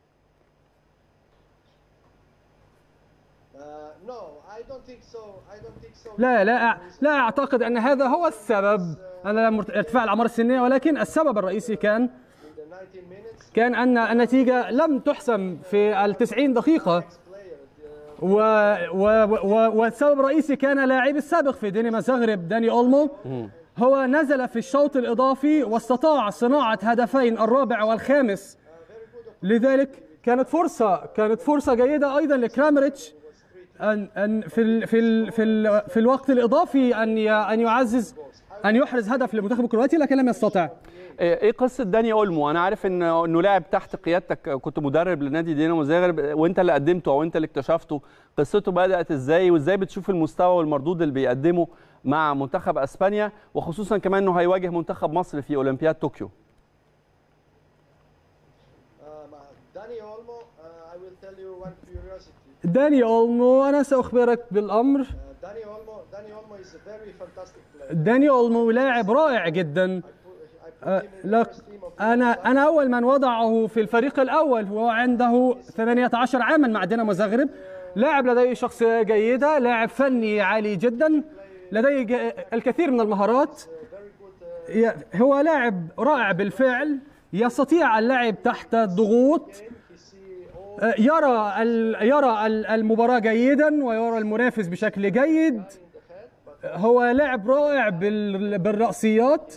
لا لا لا اعتقد ان هذا هو السبب انا ارتفاع الاعمار السنيه ولكن السبب الرئيسي كان كان ان النتيجه لم تحسم في ال 90 دقيقه و و و والسبب الرئيسي كان لاعبي السابق في دينما زغرب داني اولمو هو نزل في الشوط الاضافي واستطاع صناعه هدفين الرابع والخامس لذلك كانت فرصه كانت فرصه جيده ايضا لكرامريتش ان ان في ال في ال في ال في الوقت الاضافي ان ان يعزز ان يحرز هدف للمنتخب الكرواتي لكن لم يستطع ايه قصه داني اولمو انا عارف ان انه لاعب تحت قيادتك كنت مدرب لنادي دينامو زاغرب وانت اللي قدمته او انت اللي اكتشفته قصته بدات ازاي وازاي بتشوف المستوى والمردود اللي بيقدمه مع منتخب اسبانيا وخصوصا كمان انه هيواجه منتخب مصر في اولمبياد طوكيو داني اولمو I will tell you one curiosity داني اولمو انا ساخبرك بالامر داني اولمو داني اولمو is a very fantastic player داني اولمو لاعب رائع جدا أه لا انا انا اول من وضعه في الفريق الاول وهو عنده 18 عاما مع دينامو زغرب لاعب لديه شخصيه جيده لاعب فني عالي جدا لديه الكثير من المهارات هو لاعب رائع بالفعل يستطيع اللعب تحت الضغوط يرى يرى المباراه جيدا ويرى المنافس بشكل جيد هو لاعب رائع بالرأسيات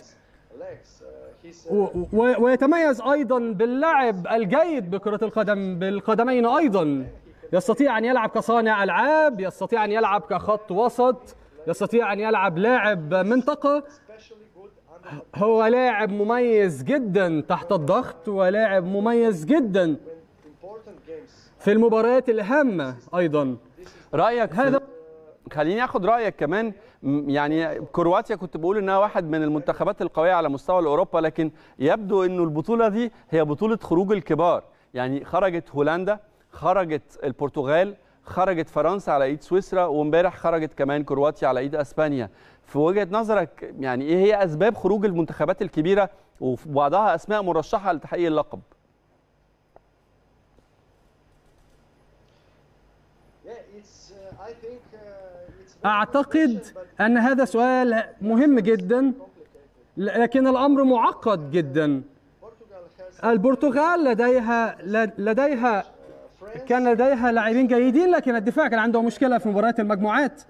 ويتميز ايضا باللعب الجيد بكرة القدم بالقدمين ايضا يستطيع ان يلعب كصانع العاب يستطيع ان يلعب كخط وسط يستطيع ان يلعب لاعب منطقة هو لاعب مميز جدا تحت الضغط ولاعب مميز جدا في المباريات الهامة ايضا رايك هذا خليني اخد رايك كمان يعني كرواتيا كنت بقول انها واحد من المنتخبات القويه على مستوى اوروبا لكن يبدو انه البطوله دي هي بطوله خروج الكبار يعني خرجت هولندا خرجت البرتغال خرجت فرنسا على ايد سويسرا وامبارح خرجت كمان كرواتيا على ايد اسبانيا في وجهه نظرك يعني ايه هي اسباب خروج المنتخبات الكبيره وبعضها اسماء مرشحه لتحقيق اللقب أعتقد أن هذا سؤال مهم جدا لكن الأمر معقد جدا البرتغال لديها لديها كان لديها لاعبين جيدين لكن الدفاع كان عنده مشكلة في مباريات المجموعات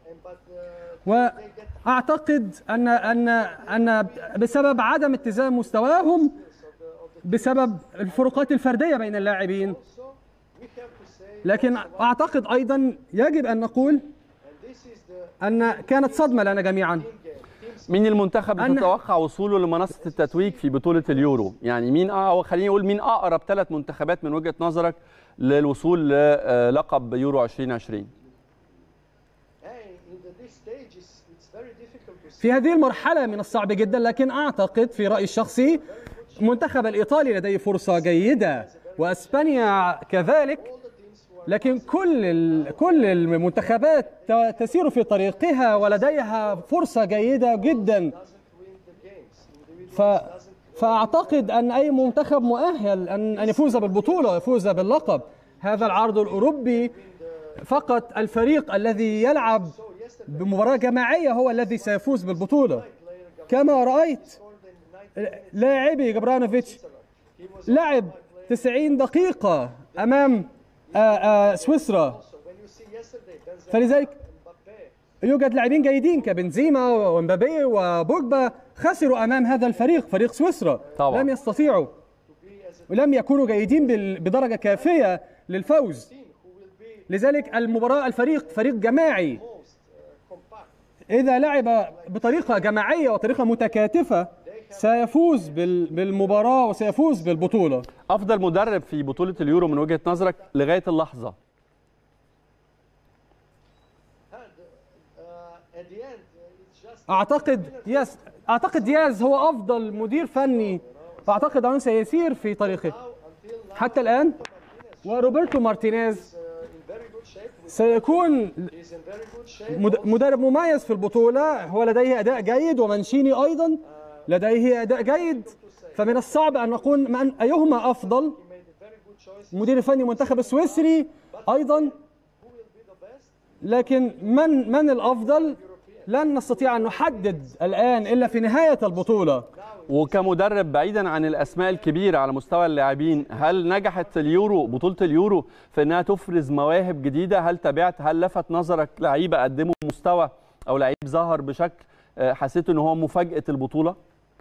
وأعتقد أن أن أن بسبب عدم اتزان مستواهم بسبب الفروقات الفردية بين اللاعبين لكن أعتقد أيضا يجب أن نقول أن كانت صدمة لنا جميعا مين المنتخب اللي تتوقع وصوله لمنصة التتويج في بطولة اليورو يعني مين أو خليني أقول مين أقرب ثلاث منتخبات من وجهة نظرك للوصول للقب يورو 2020 في هذه المرحلة من الصعب جدا لكن أعتقد في رأيي الشخصي المنتخب الإيطالي لديه فرصة جيدة وأسبانيا كذلك لكن كل كل المنتخبات تسير في طريقها ولديها فرصه جيده جدا ف فاعتقد ان اي منتخب مؤهل ان ان يفوز بالبطوله ويفوز باللقب هذا العرض الاوروبي فقط الفريق الذي يلعب بمباراه جماعيه هو الذي سيفوز بالبطوله كما رايت لاعبي جبرانوفيتش لعب 90 دقيقه امام آآ آآ سويسرا فلذلك يوجد لاعبين جيدين كبنزيما ومبابي وبوجبا خسروا امام هذا الفريق فريق سويسرا طبعا. لم يستطيعوا ولم يكونوا جيدين بدرجه كافيه للفوز لذلك المباراه الفريق فريق جماعي اذا لعب بطريقه جماعيه وطريقه متكاتفه سيفوز بالمباراة وسيفوز بالبطولة أفضل مدرب في بطولة اليورو من وجهة نظرك لغاية اللحظة أعتقد يس اعتقد دياز هو افضل مدير فني واعتقد انه سيسير في طريقه حتى الان وروبرتو مارتينيز in very good shape. سيكون He's in very good shape. مد- مدرب مميز في البطولة هو لديه أداء جيد ومنشيني أيضا لديه أداء جيد فمن الصعب أن نقول من أيهما أفضل He made a very good choice. المدير الفني المنتخب السويسري أيضا Who will be the best? لكن من من الأفضل لن نستطيع أن نحدد الآن إلا في نهاية البطولة وكمدرب بعيدا عن الاسماء الكبيره على مستوى اللاعبين هل نجحت اليورو بطوله اليورو في انها تفرز مواهب جديده هل تابعت هل لفت نظرك لعيبه قدموا مستوى او لعيب ظهر بشكل آه، حسيت ان هو مفاجاه البطوله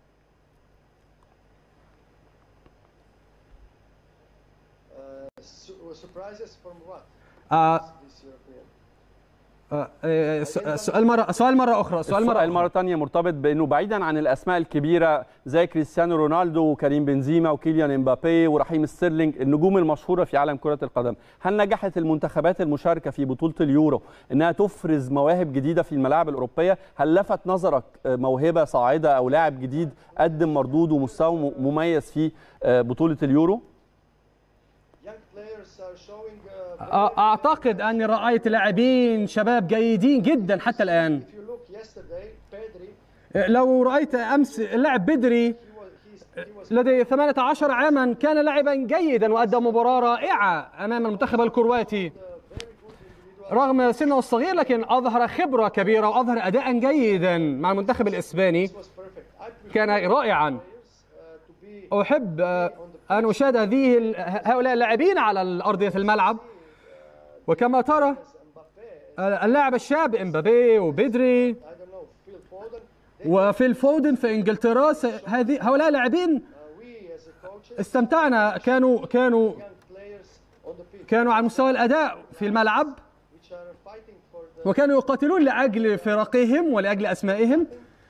Uh, su- surprises from what? آه This European. آه آه، س- آه، سؤال مرة سؤال مرة أخرى سؤال مرة السؤال أخرى مرة تانية مرتبط بأنه بعيدا عن الأسماء الكبيرة زي كريستيانو رونالدو وكريم بنزيما وكيليان امبابي ورحيم ستيرلينج النجوم المشهورة في عالم كرة القدم هل نجحت المنتخبات المشاركة في بطولة اليورو أنها تفرز مواهب جديدة في الملاعب الأوروبية هل لفت نظرك آه، موهبة صاعدة أو لاعب جديد قدم مردود ومستوى م- مميز في آه، بطولة اليورو Young players are showing. Uh, آه، أعتقد أني رأيت لاعبين شباب جيدين جدا حتى الآن if you look yesterday, Pedri, لو رأيت أمس اللاعب بدري he was, he's, he was لديه 18 عاما كان لاعبا جيدا وأدى مباراة رائعة أمام المنتخب الكرواتي رغم سنه الصغير لكن أظهر خبرة كبيرة وأظهر أداء جيدا مع المنتخب الإسباني was perfect. I prefer كان رائعا players uh, to be أحب آه، أن أشاهد هذه ال- هؤلاء اللاعبين على أرضية الملعب وكما ترى Mbappe. آه، اللاعب الشاب امبابي وبدري I don't know, Phil Foden. They, وفيل فودن في انجلترا س- هذه هؤلاء لاعبين uh, we as a coaches, استمتعنا كانوا كانوا young players on the pitch, كانوا على مستوى الاداء في الملعب which are fighting for the. وكانوا يقاتلون لاجل فرقهم ولاجل اسمائهم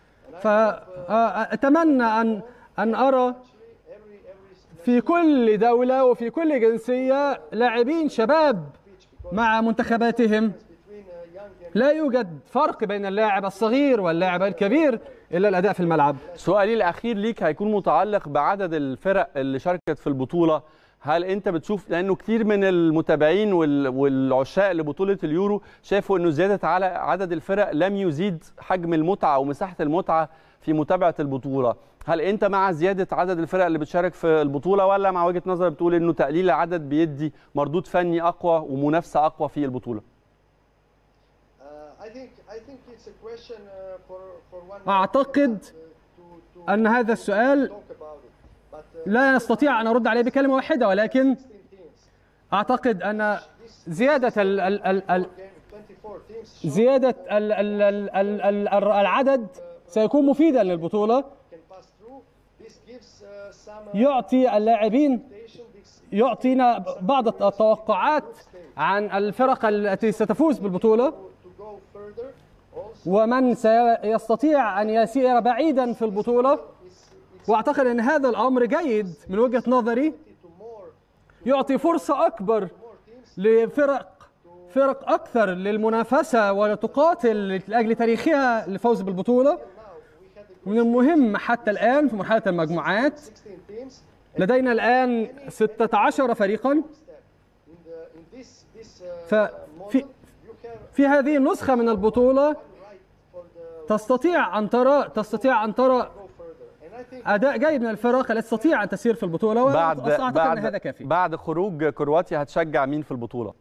فاتمنى ان ان ارى Every every في كل دوله وفي كل جنسيه لاعبين شباب مع منتخباتهم between uh, young and لا يوجد فرق بين اللاعب الصغير واللاعب الكبير الا الاداء في الملعب سؤالي الأخير ليك هيكون متعلق بعدد الفرق اللي شاركت في البطولة هل انت بتشوف لانه كتير من المتابعين وال- والعشاق لبطوله اليورو شافوا انه زياده على عدد الفرق لم يزيد حجم المتعه ومساحه المتعه في متابعه البطوله هل انت مع زياده عدد الفرق اللي بتشارك في البطوله ولا مع وجهه نظر بتقول انه تقليل العدد بيدي مردود فني اقوى ومنافسه اقوى في البطوله Uh, I think I think it's a question uh, for for one. أعتقد uh, to, to ان هذا السؤال talk about it. But uh, لا نستطيع ان ارد عليه بكلمه واحده ولكن 16 teams, اعتقد ان زياده ال ال ال ال game 24 teams show زياده ال ال ال ال ال ال العدد سيكون مفيدا للبطوله can pass through. This gives uh, some uh, يعطي اللاعبين rotation. This يعطينا بعض التوقعات عن الفرق التي ستفوز بالبطوله to go further. Also, ومن سيستطيع ان يسير بعيدا في البطوله it's, it's واعتقد ان هذا الامر جيد من وجهه نظري to more يعطي فرصه اكبر لفرق فرق اكثر للمنافسه وتقاتل لاجل تاريخها للفوز بالبطوله now. We had a من المهم حتى الان في مرحله المجموعات 16 teams. لدينا الان 16 فريقا In the in this this uh, ففي model, you have في هذه النسخه من البطوله right for the تستطيع ان ترى تستطيع ان ترى go further. And I think اداء جيد من الفرق التي تستطيع ان تسير في البطوله بعد واعتقد ان هذا بعد كافي بعد خروج كرواتيا هتشجع مين في البطوله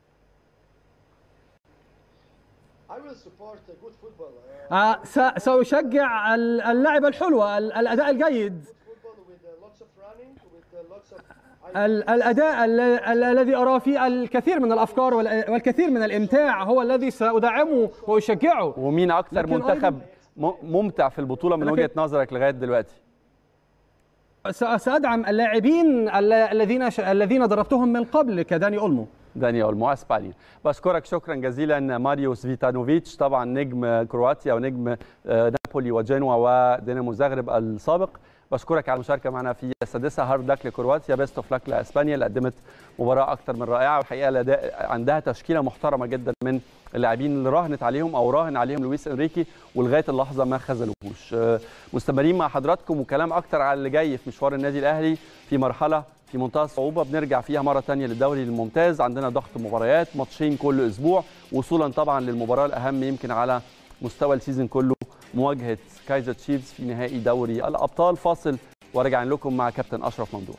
I will support uh, good football. Uh, آه، س- سأشجع ال- اللعبة الحلوة ال- الأداء الجيد football with uh, lots of running, with uh, lots of ال- الأداء ال- ال- الذي أرى فيه الكثير من الأفكار وال- والكثير من الإمتاع هو الذي سأدعمه وأشجعه ومين اكتر لكن منتخب م- ممتع في البطوله من لكن- وجهه نظرك لغايه دلوقتي س- سأدعم اللاعبين ال- الذين ش- الذين دربتهم من قبل كداني أولمو دانيال اولمو اسبانيا بشكرك شكرا جزيلا ماريوس فيتانوفيتش طبعا نجم كرواتيا ونجم آه، نابولي وجنوا ودينامو زغرب السابق بشكرك على المشاركه معنا في السادسه هارد لك لكرواتيا بيست اوف لك لاسبانيا اللي قدمت مباراه اكثر من رائعه والحقيقه الاداء عندها تشكيله محترمه جدا من اللاعبين اللي راهنت عليهم او راهن عليهم لويس انريكي ولغايه اللحظه ما خذلوهوش آه، مستمرين مع حضراتكم وكلام اكتر على اللي جاي في مشوار النادي الاهلي في مرحله في منتهى الصعوبه بنرجع فيها مره ثانيه للدوري الممتاز عندنا ضغط مباريات ماتشين كل اسبوع وصولا طبعا للمباراه الاهم يمكن على مستوى السيزون كله مواجهه كايزر تشيفز في نهائي دوري الابطال فاصل وراجعين لكم مع كابتن اشرف ممدوح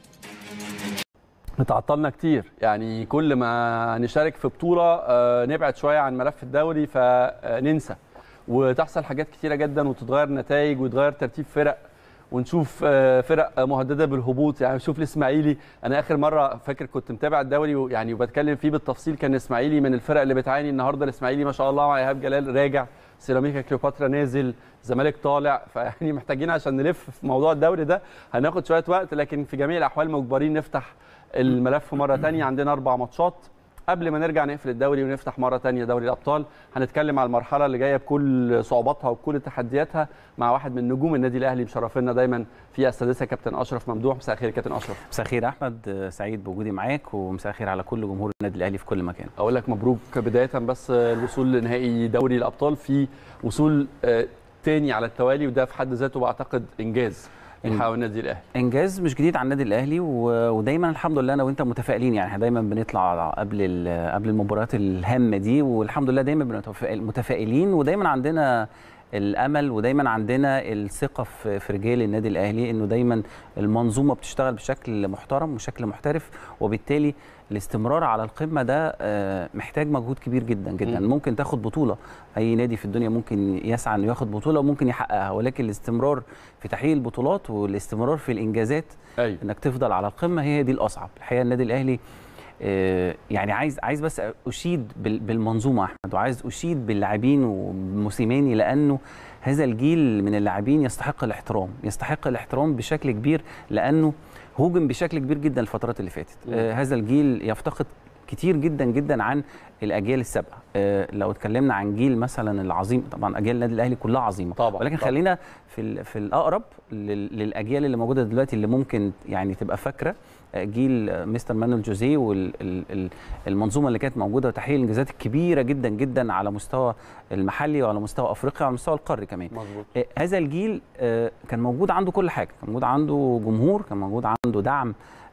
اتعطلنا كتير يعني كل ما نشارك في بطوله آه، نبعد شويه عن ملف الدوري فننسى وتحصل حاجات كتيره جدا وتتغير نتائج ويتغير ترتيب فرق ونشوف آه، فرق مهدده بالهبوط يعني نشوف الاسماعيلي انا اخر مره فاكر كنت متابع الدوري ويعني وبتكلم فيه بالتفصيل كان الاسماعيلي من الفرق اللي بتعاني النهارده الاسماعيلي ما شاء الله مع ايهاب جلال راجع سيراميكا كليوباترا نازل الزمالك طالع فيعني محتاجين عشان نلف في موضوع الدوري ده هناخد شويه وقت لكن في جميع الاحوال مجبرين نفتح الملف مره ثانيه عندنا اربع ماتشات قبل ما نرجع نقفل الدوري ونفتح مره ثانيه دوري الابطال هنتكلم على المرحله اللي جايه بكل صعوباتها وبكل تحدياتها مع واحد من نجوم النادي الاهلي مشرفنا دايما في السادسه كابتن اشرف ممدوح مساء الخير يا كابتن اشرف مساء الخير احمد آه، سعيد بوجودي معاك ومساء الخير على كل جمهور النادي الاهلي في كل مكان اقول لك مبروك بدايه بس الوصول لنهائي دوري الابطال في وصول آه، تاني على التوالي وده في حد ذاته بعتقد انجاز يحققه النادي الاهلي انجاز مش جديد على النادي الاهلي و- ودايما الحمد لله انا وانت متفائلين يعني احنا دايما بنطلع قبل ال- قبل المباريات الهامه دي والحمد لله دايما بنبقى متفائل- متفائلين ودايما عندنا الامل ودايما عندنا الثقه في في رجال النادي الاهلي انه دايما المنظومه بتشتغل بشكل محترم وشكل محترف وبالتالي الاستمرار على القمه ده آه، محتاج مجهود كبير جدا جدا مم. ممكن تاخد بطوله اي نادي في الدنيا ممكن يسعى انه ياخد بطوله وممكن يحققها ولكن الاستمرار في تحقيق البطولات والاستمرار في الانجازات ايوه انك تفضل على القمه هي دي الاصعب الحقيقه النادي الاهلي آه، يعني عايز عايز بس اشيد بال- بالمنظومه يا احمد وعايز اشيد باللاعبين وموسيماني لانه هذا الجيل من اللاعبين يستحق الاحترام يستحق الاحترام بشكل كبير لانه هوجم بشكل كبير جدا الفترات اللي فاتت مم. آه هذا الجيل يفتقد كتير جدا جدا عن الاجيال السابقه آه لو اتكلمنا عن جيل مثلا العظيم طبعا اجيال النادي الاهلي كلها عظيمه طبعاً، ولكن طبعاً. خلينا في ال- في الاقرب لل- للاجيال اللي موجوده دلوقتي اللي ممكن يعني تبقى فاكره آه، جيل آه، مستر مانويل جوزيه والمنظومه اللي كانت موجوده وتحقيق الانجازات الكبيره جدا جدا على مستوى المحلي وعلى مستوى افريقيا وعلى مستوى القاري كمان مظبوط آه، هذا الجيل آه، كان موجود عنده كل حاجه كان موجود عنده جمهور كان موجود عنده دعم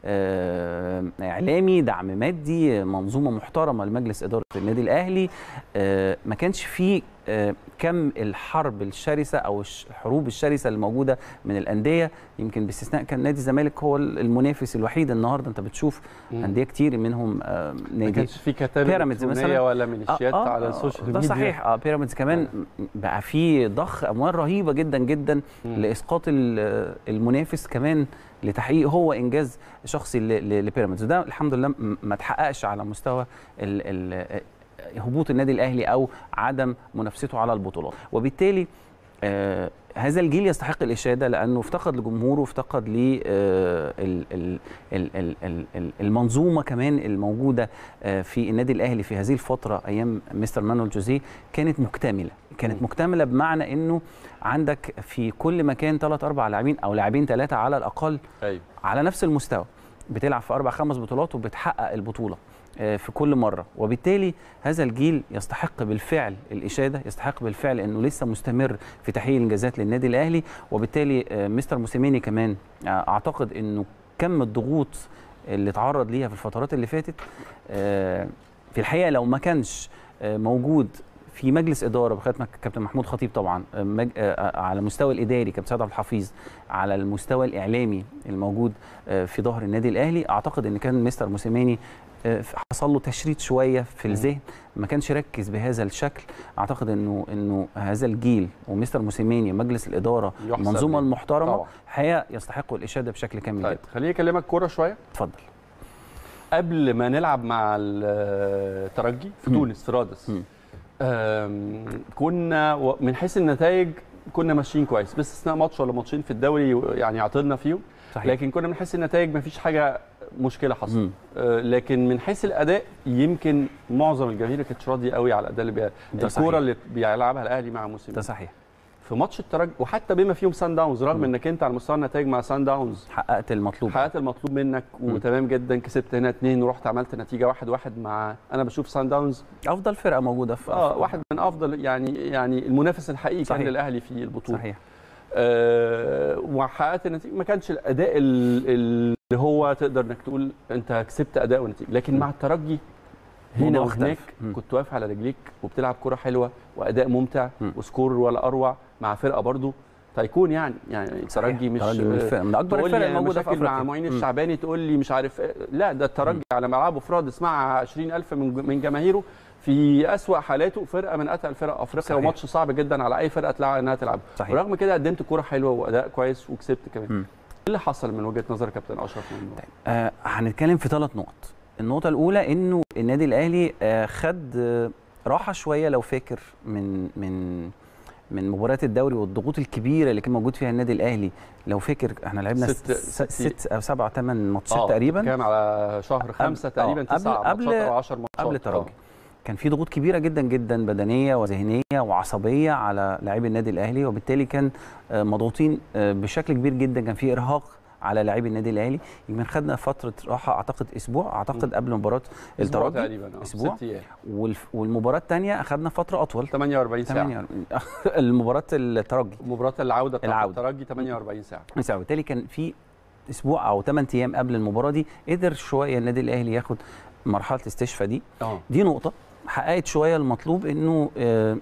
آه، اعلامي دعم مادي آه، منظومه محترمه لمجلس اداره النادي الاهلي آه، ما كانش فيه آه، كم الحرب الشرسه او الش- الحروب الشرسه اللي موجوده من الانديه يمكن باستثناء كان نادي الزمالك هو المنافس الوحيد النهارده انت بتشوف مم. انديه كتير منهم آه، ما نادي كانش في كتالوج بيراميدز إلكترونية مثلاً. ولا ميليشيات آه، آه، على آه، السوشيال ده ميديا صحيح اه بيراميدز كمان بقى في ضخ اموال رهيبه جدا جدا مم. لاسقاط ال- المنافس كمان لتحقيق هو انجاز شخصي ل- ل- لبيراميدز وده الحمد لله م- ما تحققش على مستوى ال ال هبوط النادي الاهلي او عدم منافسته على البطولات وبالتالي آه هذا الجيل يستحق الاشاده لانه افتقد لجمهوره وافتقد ل آه، ال- ال- ال- ال- ال- ال- المنظومه كمان الموجوده آه، في النادي الاهلي في هذه الفتره ايام مستر مانويل جوزيه كانت مكتمله كانت مم. مكتمله بمعنى انه عندك في كل مكان ثلاث اربع لاعبين او لاعبين ثلاثه على الاقل ايوه على نفس المستوى بتلعب في اربع خمس بطولات وبتحقق البطوله آه، في كل مره وبالتالي هذا الجيل يستحق بالفعل الاشاده يستحق بالفعل انه لسه مستمر في تحقيق الانجازات للنادي الاهلي وبالتالي آه، مستر موسيماني كمان آه، اعتقد انه كم الضغوط اللي اتعرض ليها في الفترات اللي فاتت آه، في الحقيقه لو ما كانش آه، موجود في مجلس اداره بخدمه كابتن محمود خطيب طبعا آه، مج... آه، على المستوى الاداري كابتن سيد عبد الحفيظ على المستوى الاعلامي الموجود آه، في ظهر النادي الاهلي اعتقد ان كان مستر موسيماني آه، حصل له تشريد شويه في الذهن ما كانش ركز بهذا الشكل اعتقد انه انه هذا الجيل ومستر موسيماني مجلس الاداره يحسب المنظومه ليه. المحترمه طبعا. الحقيقه يستحقوا الاشاده بشكل كامل طيب جدا خليني اكلمك كوره شويه اتفضل قبل ما نلعب مع الترجي في مم. تونس في رادس مم. آم، كنا و- من حيث النتائج كنا ماشيين كويس باستثناء ماتش ولا ماتشين في الدوري يعني عطلنا فيهم صحيح لكن كنا من حيث النتائج ما فيش حاجه مشكله حصلت مم. آه، لكن من حيث الاداء يمكن معظم الجماهير ما كانتش راضيه قوي على الاداء اللي بي... ده الكوره صحيح. اللي بيلعبها الاهلي مع موسيماني ده صحيح في في ماتش الترجي وحتى بما فيهم سان داونز رغم مم. انك انت على مستوى النتائج مع سان داونز حققت المطلوب حققت المطلوب منك مم. وتمام جدا كسبت هنا اتنين ورحت عملت نتيجه واحد واحد مع انا بشوف سان داونز افضل فرقه موجوده في اه واحد من افضل يعني يعني المنافس الحقيقي كان صحيح. للاهلي في البطوله صحيح آه وحققت النتيجه ما كانش الاداء ال- اللي هو تقدر انك تقول انت كسبت اداء ونتيجه لكن مع الترجي هنا موضوع وهناك اختلف. مم. كنت واقف على رجليك وبتلعب كره حلوه واداء ممتع مم. وسكور ولا اروع مع فرقه برضو تيكون يعني يعني الترجي مش ترجي من, الفرق من اكبر تقول لي الفرق أنا الموجوده في مشاكل مع افريقيا معين مم. الشعباني تقول لي مش عارف إيه. لا ده الترجي على ملعبه فراد اسمع 20000 من من جماهيره في أسوأ حالاته فرقه من اتقل فرق افريقيا صحيح. وماتش صعب جدا على اي فرقه تلعب انها تلعب صحيح ورغم كده قدمت كوره حلوه واداء كويس وكسبت كمان مم. ايه اللي حصل من وجهه نظر كابتن اشرف من الموضوع؟ آه هنتكلم في ثلاث نقط النقطة الأولى إنه النادي الأهلي آه خد آه راحة شوية لو فاكر من من من مباريات الدوري والضغوط الكبيرة اللي كان موجود فيها النادي الأهلي لو فاكر احنا لعبنا ست- ست, ست- ست أو سبع ثمان ماتشات آه، تقريبا كان على شهر خمسة آه، تقريبا قبل- تسع قبل- ماتشات او 10 ماتشات قبل الترجي كان في ضغوط كبيره جدا جدا بدنيه وذهنيه وعصبيه على لاعبي النادي الاهلي وبالتالي كان آه، مضغوطين آه، بشكل كبير جدا كان في ارهاق على لاعبي النادي الاهلي يمكن خدنا فتره راحه اعتقد اسبوع اعتقد مم. قبل مباراه أسبوع الترجي تقريبا آه، أسبوع. ست ايام والف- والمباراه الثانيه اخذنا فتره اطول 48 ساعه 48 المباراه الترجي مباراه العوده بتاعت العودة. الترجي 48 ساعه ساعة وبالتالي كان في اسبوع او 8 ايام قبل المباراه دي قدر شويه النادي الاهلي ياخد مرحله الاستشفاء دي اه دي نقطة حققت شوية المطلوب انه آه،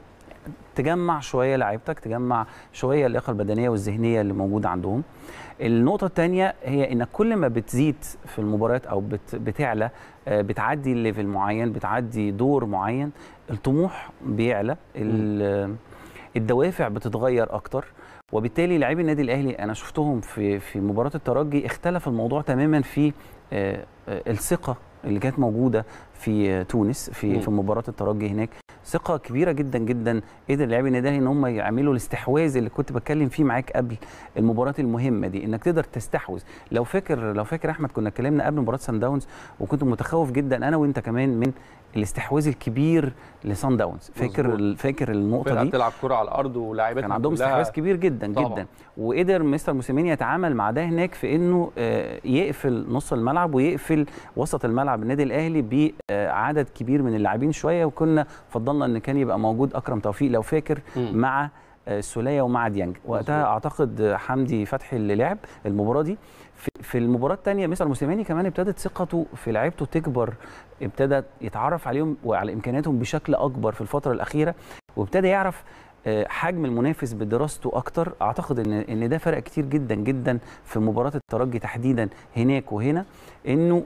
تجمع شوية لعيبتك تجمع شوية اللياقة البدنية والذهنية اللي موجودة عندهم النقطة الثانية هي انك كل ما بتزيد في المباريات او بت بتعلى آه، بتعدي ليفل معين بتعدي دور معين الطموح بيعلى ال- الدوافع بتتغير اكتر وبالتالي لاعبي النادي الاهلي انا شفتهم في في مباراه الترجي اختلف الموضوع تماما في آه، آه، الثقه اللي كانت موجوده في آه، تونس في مم. في مباراه الترجي هناك ثقه كبيره جدا جدا قدر لاعبي النادي الاهلي ان هم يعملوا الاستحواذ اللي كنت بتكلم فيه معاك قبل المباراه المهمه دي انك تقدر تستحوذ لو فاكر لو فاكر احمد كنا اتكلمنا قبل مباراه سان داونز وكنت متخوف جدا انا وانت كمان من الاستحواذ الكبير لسان داونز فاكر مظبوط. ال- فاكر النقطه فرقه دي بتلعب كره على الارض ولاعيبتها كان عندهم كلها استحواذ كبير جدا طبعاً. جدا وقدر مستر موسيماني يتعامل مع ده هناك في انه آه، يقفل نص الملعب ويقفل وسط الملعب النادي الاهلي بعدد كبير من اللاعبين شويه وكنا فضلنا ان كان يبقى موجود اكرم توفيق لو فاكر مم. مع آه، السوليه ومع ديانج وقتها مظبوط. اعتقد آه، حمدي فتحي اللي لعب المباراه دي في- في المباراه الثانيه مستر موسيماني كمان ابتدت ثقته في لعيبته تكبر ابتدى يتعرف عليهم وعلى امكانياتهم بشكل اكبر في الفتره الاخيره وابتدى يعرف آه، حجم المنافس بدراسته اكتر اعتقد ان ان ده فرق كتير جدا جدا في مباراه الترجي تحديدا هناك وهنا انه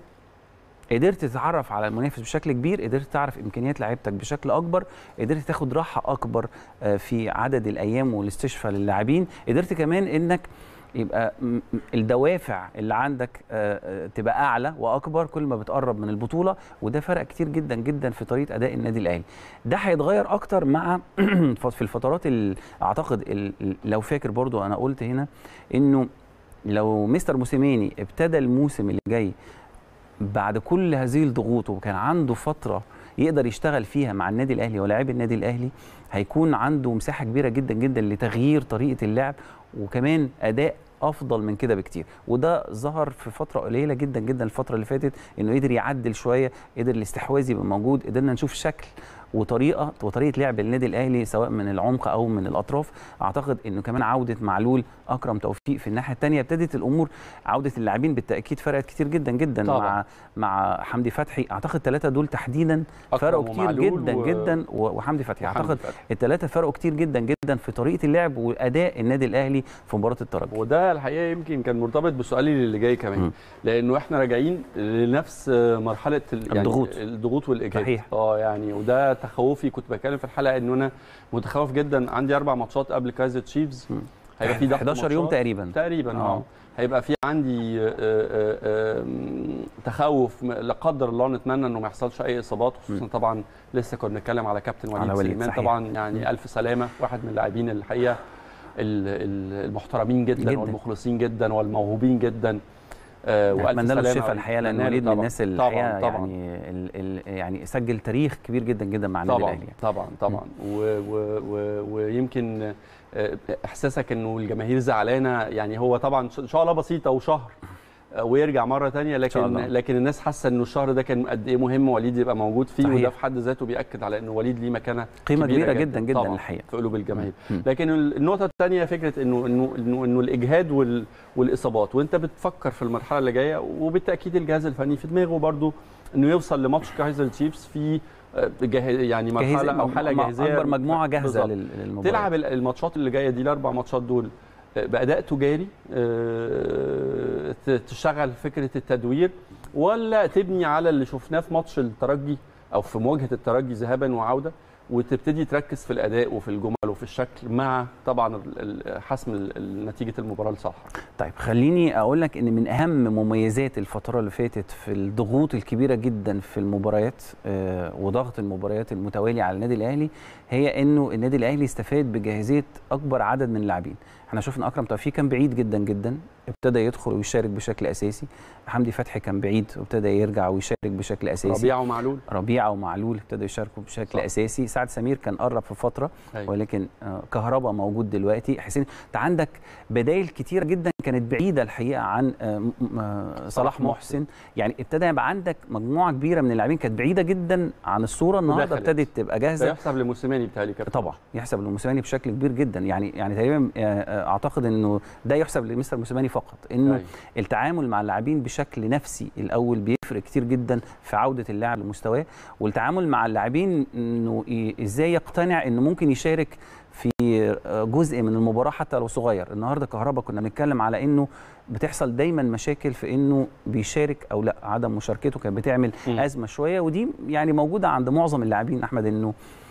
قدرت تتعرف على المنافس بشكل كبير قدرت تعرف امكانيات لعيبتك بشكل اكبر قدرت تاخد راحه اكبر آه، في عدد الايام والاستشفاء للاعبين قدرت كمان انك يبقى م- م- الدوافع اللي عندك آه، آه، تبقى اعلى واكبر كل ما بتقرب من البطوله وده فرق كتير جدا جدا في طريقه اداء النادي الاهلي ده هيتغير اكتر مع في الفترات ال- اعتقد ال- ال- لو فاكر برضو انا قلت هنا انه لو مستر موسيماني ابتدى الموسم اللي جاي بعد كل هذه الضغوط وكان عنده فتره يقدر يشتغل فيها مع النادي الاهلي ولاعبي النادي الاهلي هيكون عنده مساحه كبيره جدا جدا لتغيير طريقه اللعب وكمان اداء افضل من كده بكتير وده ظهر في فتره قليله جدا جدا الفتره اللي فاتت انه قدر يعدل شويه قدر الاستحواذ يبقى موجود قدرنا نشوف شكل وطريقه وطريقه لعب النادي الاهلي سواء من العمق او من الاطراف اعتقد انه كمان عوده معلول اكرم توفيق في الناحيه الثانيه ابتدت الامور عوده اللاعبين بالتاكيد فرقت كتير جدا جدا طبعاً. مع مع حمدي فتحي اعتقد الثلاثه دول تحديدا أكرم فرقوا كتير ومعلول جدا و- جدا و- وحمدي فتحي وحمدي اعتقد فتحي. الثلاثه فرقوا كتير جدا جدا في طريقه اللعب واداء النادي الاهلي في مباراه الترجي وده الحقيقه يمكن كان مرتبط بسؤالي اللي جاي كمان مم. لانه احنا راجعين لنفس مرحله ال- يعني الضغوط. الضغوط والاجهاد صحيح. اه يعني وده تخوفي كنت بتكلم في الحلقه ان انا متخوف جدا عندي اربع ماتشات قبل كايزر تشيفز مم. هيبقى في ضغط 11 يوم ماتشات. تقريبا تقريبا اه آه. هيبقى في عندي آه، آه، آه، آم، تخوف م- لا قدر الله نتمنى انه ما يحصلش اي اصابات خصوصا طبعا لسه كنا بنتكلم على كابتن وليد, على وليد، سليمان صحيح. طبعا يعني الف سلامه واحد من اللاعبين الحقيقه ال- ال- المحترمين جدا, جداً. والمخلصين جدا والموهوبين جدا آه، والف اتمنى له سلامه الشفاء الحقيقه لان أتمنى له وليد من طبعاً. الناس اللي طبعا الحقيقه طبعا يعني ال ال يعني سجل تاريخ كبير جدا جدا مع النادي طبعا الاهلي يعني. طبعا طبعا و و و ويمكن آه، احساسك انه الجماهير زعلانه يعني هو طبعا ان شاء الله بسيطه وشهر آه، ويرجع مره تانية شاء لكن الله. لكن الناس حاسه انه الشهر ده كان قد ايه مهم وليد يبقى موجود فيه صحيح. وده في حد ذاته بياكد على انه وليد ليه مكانه قيمه كبيره جدا جدا طبعاً الحقيقه في قلوب الجماهير مم. لكن ال- النقطه الثانيه فكره انه انه انه, إنه الاجهاد وال والاصابات وانت بتفكر في المرحله اللي جايه وبالتاكيد الجهاز الفني في دماغه برضو انه يوصل لماتش كايزر تشيفز في آه، جه- يعني مرحله او حاله مع- جاهزيه اكبر مجموعه جاهزه بالظبط. لل- للمباراه تلعب ال- الماتشات اللي جايه دي الاربع ماتشات دول آه، باداء تجاري آه، ت- تشغل فكره التدوير ولا تبني على اللي شفناه في ماتش الترجي او في مواجهه الترجي ذهابا وعوده وتبتدي تركز في الاداء وفي الجمل وفي الشكل مع طبعا ال- ال- حسم ال- ال- نتيجه المباراه لصالحك طيب خليني اقول لك ان من اهم مميزات الفتره اللي فاتت في الضغوط الكبيره جدا في المباريات آه، وضغط المباريات المتوالي على النادي الاهلي هي انه النادي الاهلي استفاد بجاهزيه اكبر عدد من اللاعبين احنا شفنا اكرم توفيق كان بعيد جدا جدا ابتدى يدخل ويشارك بشكل اساسي حمدي فتحي كان بعيد وابتدى يرجع ويشارك بشكل اساسي ربيعه ومعلول ربيعه ومعلول ابتدوا يشاركوا بشكل صح. صح. اساسي سعد سمير كان قرب في فتره أيوة. ولكن آه، كهربا موجود دلوقتي حسين انت عندك بدائل كتيره جدا كانت بعيده الحقيقه عن آه، م- م- آه، صلاح محسن يعني ابتدى يبقى عندك مجموعه كبيره من اللاعبين كانت بعيده جدا عن الصوره النهارده ودخلت. ابتدت تبقى ده جاهزه يحسب لموسيماني بتهيألي كابتن طبعا يحسب للموسيماني بشكل كبير جدا يعني يعني تقريبا آه، آه، اعتقد انه ده يحسب لمستر موسيماني فقط انه أيوة. التعامل مع اللاعبين بشكل نفسي الاول بيفرق كتير جدا في عوده اللاعب لمستواه والتعامل مع اللاعبين انه ي- ازاي يقتنع انه ممكن يشارك في جزء من المباراه حتى لو صغير النهارده كهربا كنا بنتكلم على انه بتحصل دايما مشاكل في انه بيشارك او لا عدم مشاركته كانت بتعمل مم. ازمه شويه ودي يعني موجوده عند معظم اللاعبين احمد انه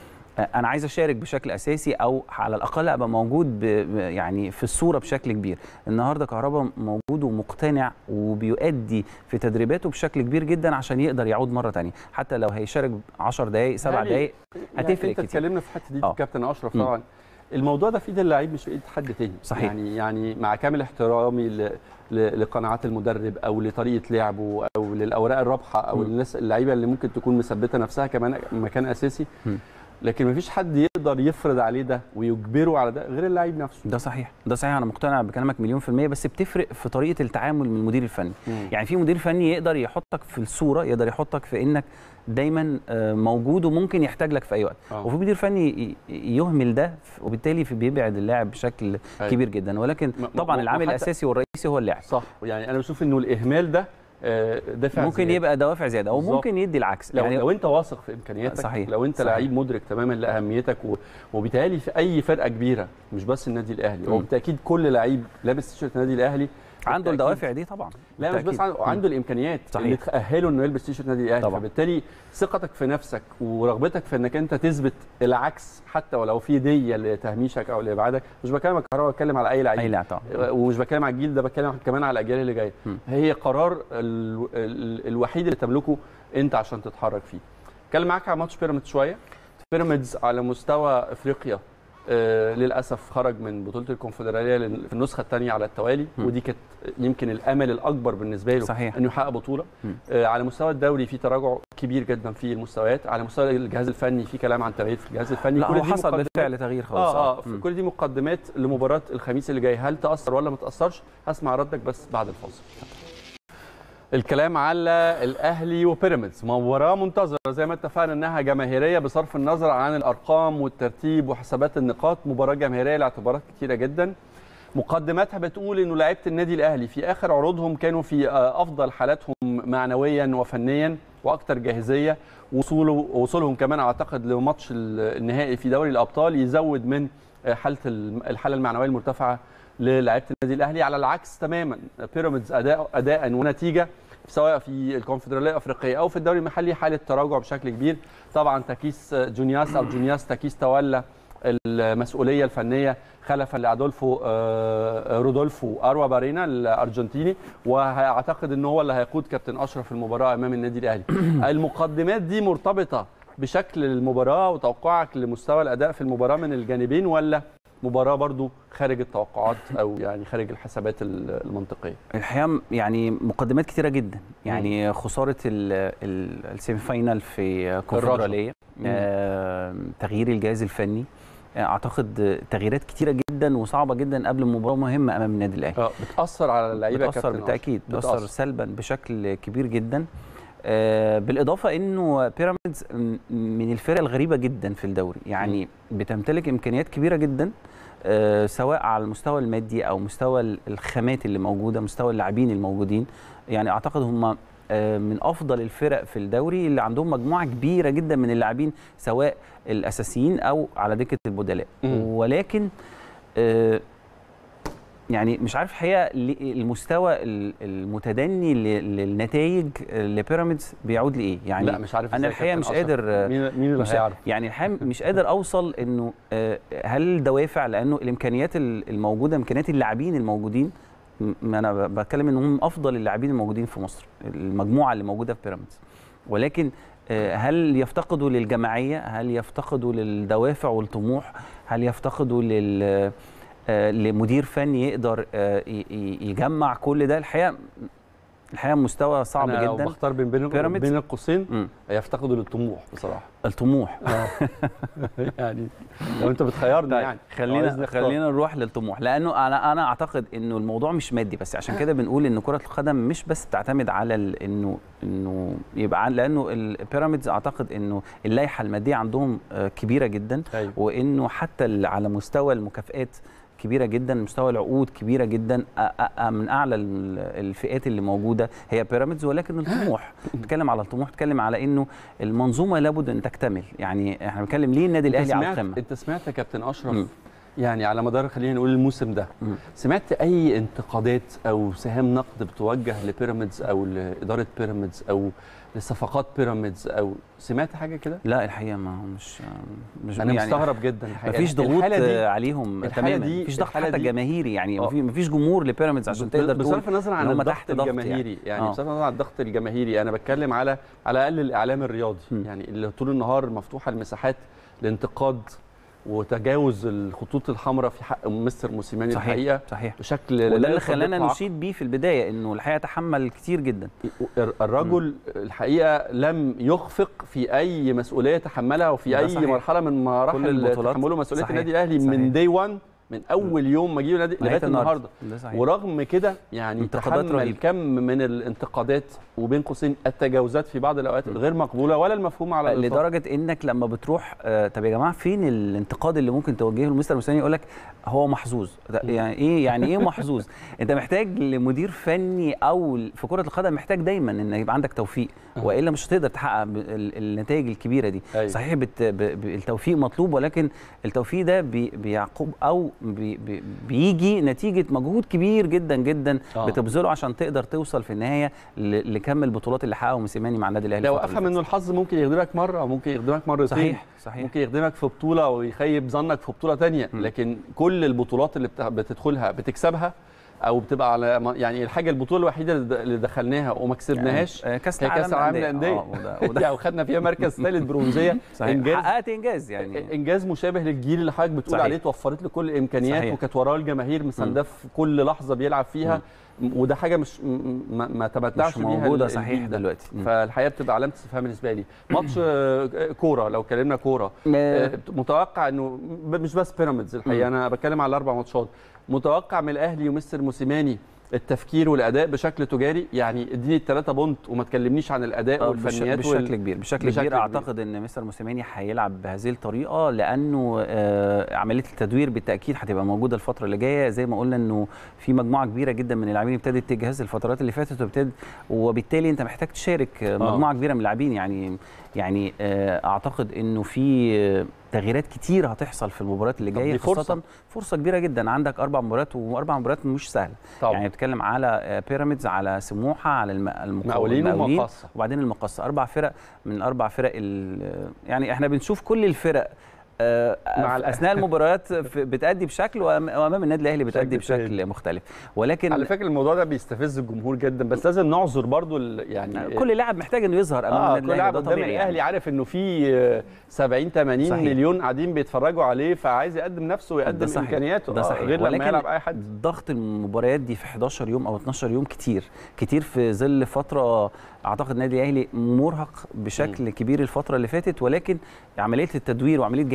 انا عايز اشارك بشكل اساسي او على الاقل ابقى موجود ب ب- يعني في الصوره بشكل كبير النهارده كهربا موجود ومقتنع وبيؤدي في تدريباته بشكل كبير جدا عشان يقدر يعود مره تانية حتى لو هيشارك 10 دقائق 7 يعني دقائق يعني هتفرق انت كتير. اتكلمنا في الحته دي آه. كابتن اشرف مم. طبعا الموضوع ده في ايد اللعيب مش في ايد حد تاني صحيح. يعني يعني مع كامل احترامي ل... ل... لقناعات المدرب او لطريقه لعبه او للاوراق الرابحه او مم. الناس اللعيبه اللي ممكن تكون مثبته نفسها كمان مكان اساسي مم. لكن مفيش حد يقدر يفرض عليه ده ويجبره على ده غير اللعيب نفسه ده صحيح ده صحيح انا مقتنع بكلامك مليون في الميه بس بتفرق في طريقه التعامل من المدير الفني مم. يعني في مدير فني يقدر يحطك في الصوره يقدر يحطك في انك دايما آه، موجود وممكن يحتاج لك في اي وقت آه. وفي مدير فني ي- يهمل ده وبالتالي في بيبعد اللاعب بشكل أيوة. كبير جدا ولكن م- م- طبعا العامل وحتى- الاساسي والرئيسي هو اللاعب صح يعني انا بشوف انه الاهمال ده آه، دافع ممكن زيادة. يبقى دوافع زياده او بالظبط. ممكن يدي العكس لو, يعني لو انت واثق في امكانياتك صحيح، لو انت صحيح. لعيب مدرك تماما لاهميتك و... وبالتالي في اي فرقه كبيره مش بس النادي الاهلي مم. وبالتاكيد كل لعيب لابس تيشيرت النادي الاهلي عنده بالتأكيد- الدوافع دي طبعا لا مش بس بالتأكيد. عنده, عنده الامكانيات صحيح. اللي تاهله انه يلبس تيشيرت النادي الاهلي طبعا. فبالتالي ثقتك في نفسك ورغبتك في انك انت تثبت العكس حتى ولو في ديه لتهميشك او لابعادك مش بكلم على الكهرباء بتكلم على اي لعيب اي لاعب طبعا ومش بتكلم على الجيل ده بتكلم كمان على الاجيال اللي جايه مم. هي قرار ال... ال... الوحيد اللي تملكه انت عشان تتحرك فيه اتكلم معاك على ماتش بيراميدز شويه بيراميدز على مستوى افريقيا آه للاسف خرج من بطوله الكونفدراليه لل- في النسخه الثانيه على التوالي مم. ودي كانت يمكن الامل الاكبر بالنسبه له صحيح. انه يحقق بطوله مم. آه على مستوى الدوري في تراجع كبير جدا في المستويات على مستوى الجهاز الفني في كلام عن تغيير في الجهاز الفني لا كل هو دي حصل مقدمات- بالفعل تغيير خالص اه اه مم. كل دي مقدمات لمباراه الخميس اللي جاي هل تاثر ولا ما تاثرش هسمع ردك بس بعد الفاصل الكلام على الاهلي وبيراميدز مباراه منتظره زي ما اتفقنا انها جماهيريه بصرف النظر عن الارقام والترتيب وحسابات النقاط مباراه جماهيريه لاعتبارات كتيره جدا مقدماتها بتقول انه لعيبه النادي الاهلي في اخر عروضهم كانوا في آه، افضل حالاتهم معنويا وفنيا واكثر جاهزيه وصوله وصولهم كمان اعتقد لماتش ال- النهائي في دوري الابطال يزود من آه، حاله الم- الحاله المعنويه المرتفعه للاعيبه النادي الاهلي على العكس تماما بيراميدز اداء اداء ونتيجه سواء في الكونفدراليه الافريقيه او في الدوري المحلي حاله تراجع بشكل كبير طبعا تكيس جونياس او جونياس تكيس تولى المسؤوليه الفنيه خلفا لادولفو آه، رودولفو اروا بارينا الارجنتيني واعتقد ان هو اللي هيقود كابتن اشرف المباراه امام النادي الاهلي المقدمات دي مرتبطه بشكل المباراه وتوقعك لمستوى الاداء في المباراه من الجانبين ولا مباراه برضو خارج التوقعات او يعني خارج الحسابات المنطقيه الحقيقه يعني مقدمات كتيره جدا يعني خساره ال- ال- السيمي فاينال في كونفدراليه مم. آه، تغيير الجهاز الفني اعتقد تغييرات كتيره جدا وصعبه جدا قبل مباراه مهمه امام النادي الاهلي اه بتاثر على اللعيبه بتاثر كابتن بالتاكيد أشرف. بتاثر سلبا بشكل كبير جدا آه، بالاضافه انه بيراميدز م- من الفرق الغريبه جدا في الدوري يعني بتمتلك امكانيات كبيره جدا آه، سواء على المستوى المادي او مستوى ال- الخامات اللي موجوده مستوى اللاعبين الموجودين يعني اعتقد هم آه، من افضل الفرق في الدوري اللي عندهم مجموعه كبيره جدا من اللاعبين سواء الاساسيين او على دكه البدلاء مم. ولكن آه، يعني مش عارف الحقيقه ليه المستوى ال- المتدني ل- للنتائج لبيراميدز بيعود لايه يعني لا مش عارف انا إزاي الحقيقه كابتن مش أشرف. قادر آه، مين مين اللي مش هيعرف يعني الحقيقه مش قادر اوصل انه آه، هل دوافع لانه الامكانيات ال- الموجوده امكانيات اللاعبين الموجودين م- ما انا ب- بتكلم ان هم افضل اللاعبين الموجودين في مصر المجموعه اللي موجوده في بيراميدز ولكن آه، هل يفتقدوا للجماعيه هل يفتقدوا للدوافع والطموح هل يفتقدوا لل آه، لمدير فني يقدر آه، ي- ي- يجمع كل ده الحقيقه الحقيقه مستوى صعب أنا لو جدا بختار بين بين بيراميدز. بين القوسين مم. يفتقدوا للطموح بصراحه الطموح يعني لو انت بتخيرني طيب يعني خلينا عايزني أختار. خلينا نروح للطموح لانه انا انا اعتقد انه الموضوع مش مادي بس عشان كده بنقول ان كره القدم مش بس بتعتمد على ال- انه انه يبقى عن- لانه البيراميدز اعتقد انه اللائحه الماديه عندهم آه، كبيره جدا أيوة. وانه حتى ال- على مستوى المكافئات كبيره جدا مستوى العقود كبيره جدا أ- أ- أ- من اعلى ال- الفئات اللي موجوده هي بيراميدز ولكن الطموح بتتكلم على الطموح بتتكلم على انه المنظومه لابد ان تكتمل يعني احنا بنتكلم ليه النادي انت الاهلي على سمعت القمه انت سمعت يا كابتن اشرف مم. يعني على مدار خلينا نقول الموسم ده مم. سمعت اي انتقادات او سهام نقد بتوجه لبيراميدز او لاداره بيراميدز او لصفقات بيراميدز او سمعت حاجه كده لا الحقيقه ما مش مش انا يعني مستغرب جدا الحقيقه مفيش ضغوط الحالة دي آه، عليهم الحالة تماما دي- مفيش ضغط الحالة حتى دي- جماهيري يعني آه. مفي- مفيش جمهور لبيراميدز عشان ب- تقدر تقول بصرف النظر عن إن هم الضغط تحت ضغط الجماهيري يعني, يعني. يعني آه. بصرف النظر عن الضغط الجماهيري انا بتكلم على على الاقل الاعلام الرياضي م. يعني اللي طول النهار مفتوحه المساحات لانتقاد وتجاوز الخطوط الحمراء في حق مستر موسيماني صحيح الحقيقه صحيح بشكل وده لا اللي يصدق خلانا عقل. نشيد بيه في البدايه انه الحقيقه تحمل كتير جدا الرجل الحقيقه لم يخفق في اي مسؤوليه تحملها وفي ده اي صحيح. مرحله من مراحل البطولات. تحمله مسؤوليه صحيح. النادي الاهلي صحيح. من دي 1 من اول يوم ما جه النادي لغايه النهارده ده صحيح ورغم كده يعني انتقادات تحمل رهيبة. كم من الانتقادات وبين قوسين التجاوزات في بعض الاوقات غير مقبوله ولا المفهومه على الاطلاق لدرجه انك لما بتروح آه، طب يا جماعه فين الانتقاد اللي ممكن توجهه لمستر موسيماني يقول لك هو محظوظ ده يعني ايه يعني ايه محظوظ انت محتاج لمدير فني او في كره القدم محتاج دايما ان يبقى عندك توفيق أه. والا مش هتقدر تحقق ب- ال- النتائج الكبيره دي أيوة. صحيح بت... ب... ب... التوفيق مطلوب ولكن التوفيق ده بي... بيعقب او بي... بي... بيجي نتيجه مجهود كبير جدا جدا آه. بتبذله عشان تقدر توصل في النهايه ل... لكم البطولات اللي حققه موسيماني مع النادي الاهلي لو الفترة افهم اللي انه الحظ ممكن يخدمك مره او ممكن يخدمك مرتين صحيح صحيح ممكن يخدمك في بطوله ويخيب ظنك في بطوله تانية م. لكن كل البطولات اللي بت- بتدخلها بتكسبها او بتبقى على م- يعني الحاجه البطوله الوحيده اللي د- اللي دخلناها وما كسبناش يعني كاس هي كاس العالم للانديه آه، وده- وده يعني وخدنا فيها مركز ثالث برونزيه صحيح انجاز حققت انجاز يعني انجاز مشابه للجيل اللي حضرتك بتقول صحيح. عليه توفرت له كل الامكانيات صحيح. وكانت وراه الجماهير مسانده في كل لحظه بيلعب فيها وده حاجه مش م- ما, ما تمتعش مش بيها موجوده ال- صحيح الجيل ده. دلوقتي مم. فالحقيقه بتبقى علامه استفهام بالنسبه لي ماتش آه، كوره لو اتكلمنا كوره آه، آه، متوقع انه ب- مش بس بيراميدز الحقيقه انا بتكلم على الاربع ماتشات متوقع من الاهلي ومستر موسيماني التفكير والاداء بشكل تجاري يعني اديني الثلاثه بونت وما تكلمنيش عن الاداء آه، بش- والفنيات بشكل وال... كبير بشكل, بشكل كبير كبير. اعتقد ان مستر موسيماني هيلعب بهذه الطريقه لانه آه، عمليه التدوير بالتاكيد هتبقى موجوده الفتره اللي جايه زي ما قلنا انه في مجموعه كبيره جدا من اللاعبين ابتدت تجهز الفترات اللي فاتت وابتدت وبالتالي انت محتاج تشارك آه، مجموعه كبيره من اللاعبين يعني يعني آه، اعتقد انه في آه، تغييرات كتير هتحصل في المباريات اللي طب جايه دي خاصه فرصة. فرصه كبيره جدا عندك اربع مباريات واربع مباريات مش سهله طبعا يعني بتتكلم على آه، بيراميدز على سموحه على الم- المقاولين مقاولين المقاولين ومقصه وبعدين المقصه اربع فرق من اربع فرق ال- يعني احنا بنشوف كل الفرق آه، مع في الأ- اثناء المباريات في- بتأدي بشكل وأم- وامام النادي الاهلي بتأدي بشكل بشكل مختلف ولكن على فكره الموضوع ده بيستفز الجمهور جدا بس لازم نعذر برضو ال- يعني كل لاعب محتاج انه يظهر امام اه النادي كل الاهلي لاعب ده قدام طبيعي الاهلي يعني. عارف انه في آه، 70 80 صحيح. مليون قاعدين بيتفرجوا عليه فعايز يقدم نفسه ويقدم ده صحيح. امكانياته ده آه، صحيح. غير لما ولكن يلعب اي حد ضغط المباريات دي في 11 يوم او 12 يوم كتير كتير في ظل فتره اعتقد النادي الاهلي مرهق بشكل كبير الفتره اللي فاتت ولكن عمليه التدوير وعمليه جاهزيه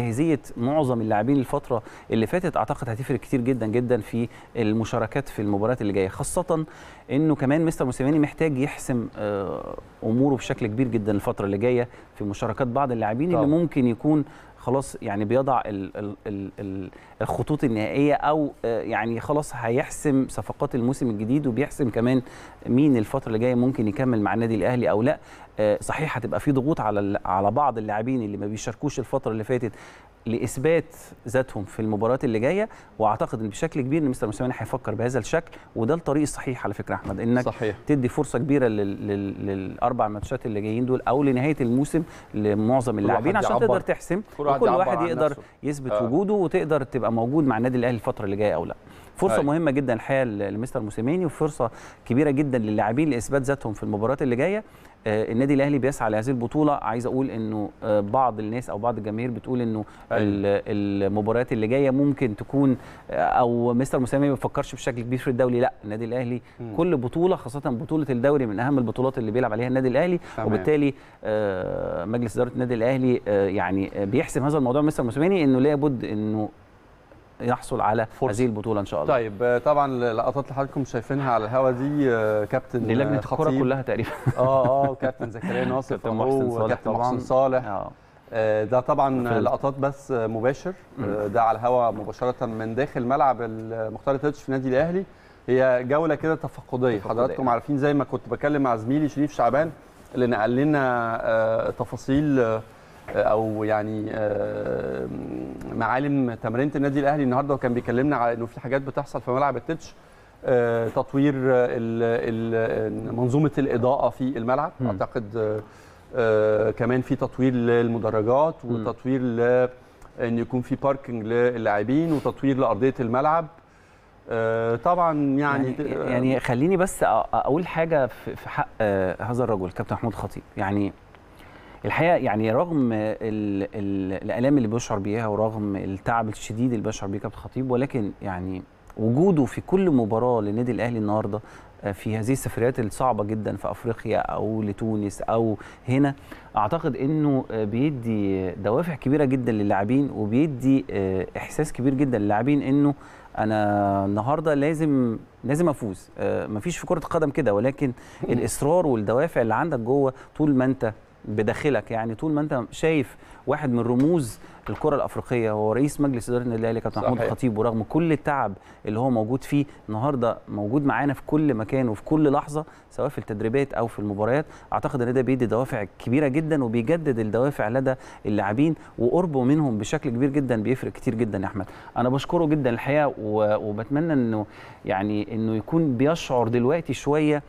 جاهزيه معظم اللاعبين الفتره اللي فاتت اعتقد هتفرق كتير جدا جدا في المشاركات في المباريات اللي جايه خاصه انه كمان مستر موسيماني محتاج يحسم آه، اموره بشكل كبير جدا الفتره اللي جايه في مشاركات بعض اللاعبين اللي طبعا. ممكن يكون خلاص يعني بيضع ال ال ال ال الخطوط النهائيه او آه، يعني خلاص هيحسم صفقات الموسم الجديد وبيحسم كمان مين الفتره اللي جايه ممكن يكمل مع النادي الاهلي او لا آه، صحيح هتبقى في ضغوط على ال- على بعض اللاعبين اللي ما بيشاركوش الفتره اللي فاتت لاثبات ذاتهم في المباريات اللي جايه واعتقد ان بشكل كبير ان مستر موسيماني هيفكر بهذا الشكل وده الطريق الصحيح على فكره احمد انك صحيح تدي فرصه كبيره لل... لل... للاربع ماتشات اللي جايين دول او لنهايه الموسم لمعظم كل اللاعبين واحد عشان يعبر. تقدر تحسم كل واحد وكل يعبر واحد عن يقدر نفسه. يثبت آه. وجوده وتقدر تبقى موجود مع النادي الاهلي الفتره اللي جايه او لا فرصه أيوة. مهمه جدا الحقيقه ل- لمستر موسيماني وفرصه كبيره جدا للاعبين لاثبات ذاتهم في المباريات اللي جايه آه، النادي الاهلي بيسعى لهذه البطوله عايز اقول انه آه، بعض الناس او بعض الجماهير بتقول انه أيوة. ال- المباريات اللي جايه ممكن تكون آه، او مستر موسيماني ما بيفكرش بشكل كبير في الدوري لا النادي الاهلي مم. كل بطوله خاصه بطوله الدوري من اهم البطولات اللي بيلعب عليها النادي الاهلي تمام. وبالتالي آه، مجلس اداره النادي الاهلي آه، يعني آه، بيحسم هذا الموضوع مستر موسيماني انه لابد انه يحصل على فرصة. هذه البطوله ان شاء الله طيب آه، طبعا اللقطات اللي حضراتكم شايفينها على الهوا دي آه، كابتن دي لجنه آه، الكره خطيب. كلها تقريبا اه اه كابتن زكريا ناصر كابتن أهو، محسن صالح وكابتن طبعاً. محسن صالح اه آه، ده طبعا في- لقطات بس آه، مباشر آه، ده على الهواء مباشره من داخل ملعب المختار تيتش في النادي الاهلي هي جوله كده تفقديه تفقدية. حضراتكم عارفين زي ما كنت بكلم مع زميلي شريف شعبان اللي نقل لنا آه، تفاصيل آه، او يعني آه، معالم تمرينه النادي الاهلي النهارده وكان بيكلمنا على انه في حاجات بتحصل في ملعب التتش آه، تطوير آه، ال- ال- منظومه الاضاءه في الملعب مم. اعتقد آه، آه، كمان في تطوير للمدرجات مم. وتطوير ل ان يكون في باركنج للاعبين وتطوير لارضيه الملعب آه، طبعا يعني يعني, يعني خليني بس أ- اقول حاجه في في حق آه، هذا الرجل كابتن محمود خطيب يعني الحقيقه يعني رغم ال ال الالام اللي بيشعر بيها ورغم التعب الشديد اللي بيشعر بيه كابتن خطيب ولكن يعني وجوده في كل مباراه للنادي الاهلي النهارده آه، في هذه السفريات الصعبه جدا في افريقيا او لتونس او هنا اعتقد انه آه، بيدي دوافع كبيره جدا للاعبين وبيدي آه، احساس كبير جدا للاعبين انه انا النهارده لازم لازم افوز آه، مفيش في كره القدم كده ولكن الاصرار والدوافع اللي عندك جوه طول ما انت بداخلك يعني طول ما انت شايف واحد من رموز الكره الافريقيه وهو رئيس مجلس اداره النادي الاهلي كابتن محمود صحيح. الخطيب ورغم كل التعب اللي هو موجود فيه النهارده موجود معانا في كل مكان وفي كل لحظه سواء في التدريبات او في المباريات اعتقد ان ده بيدي دوافع كبيره جدا وبيجدد الدوافع لدى اللاعبين وقربه منهم بشكل كبير جدا بيفرق كتير جدا يا احمد انا بشكره جدا الحقيقه و- وبتمنى انه يعني انه يكون بيشعر دلوقتي شويه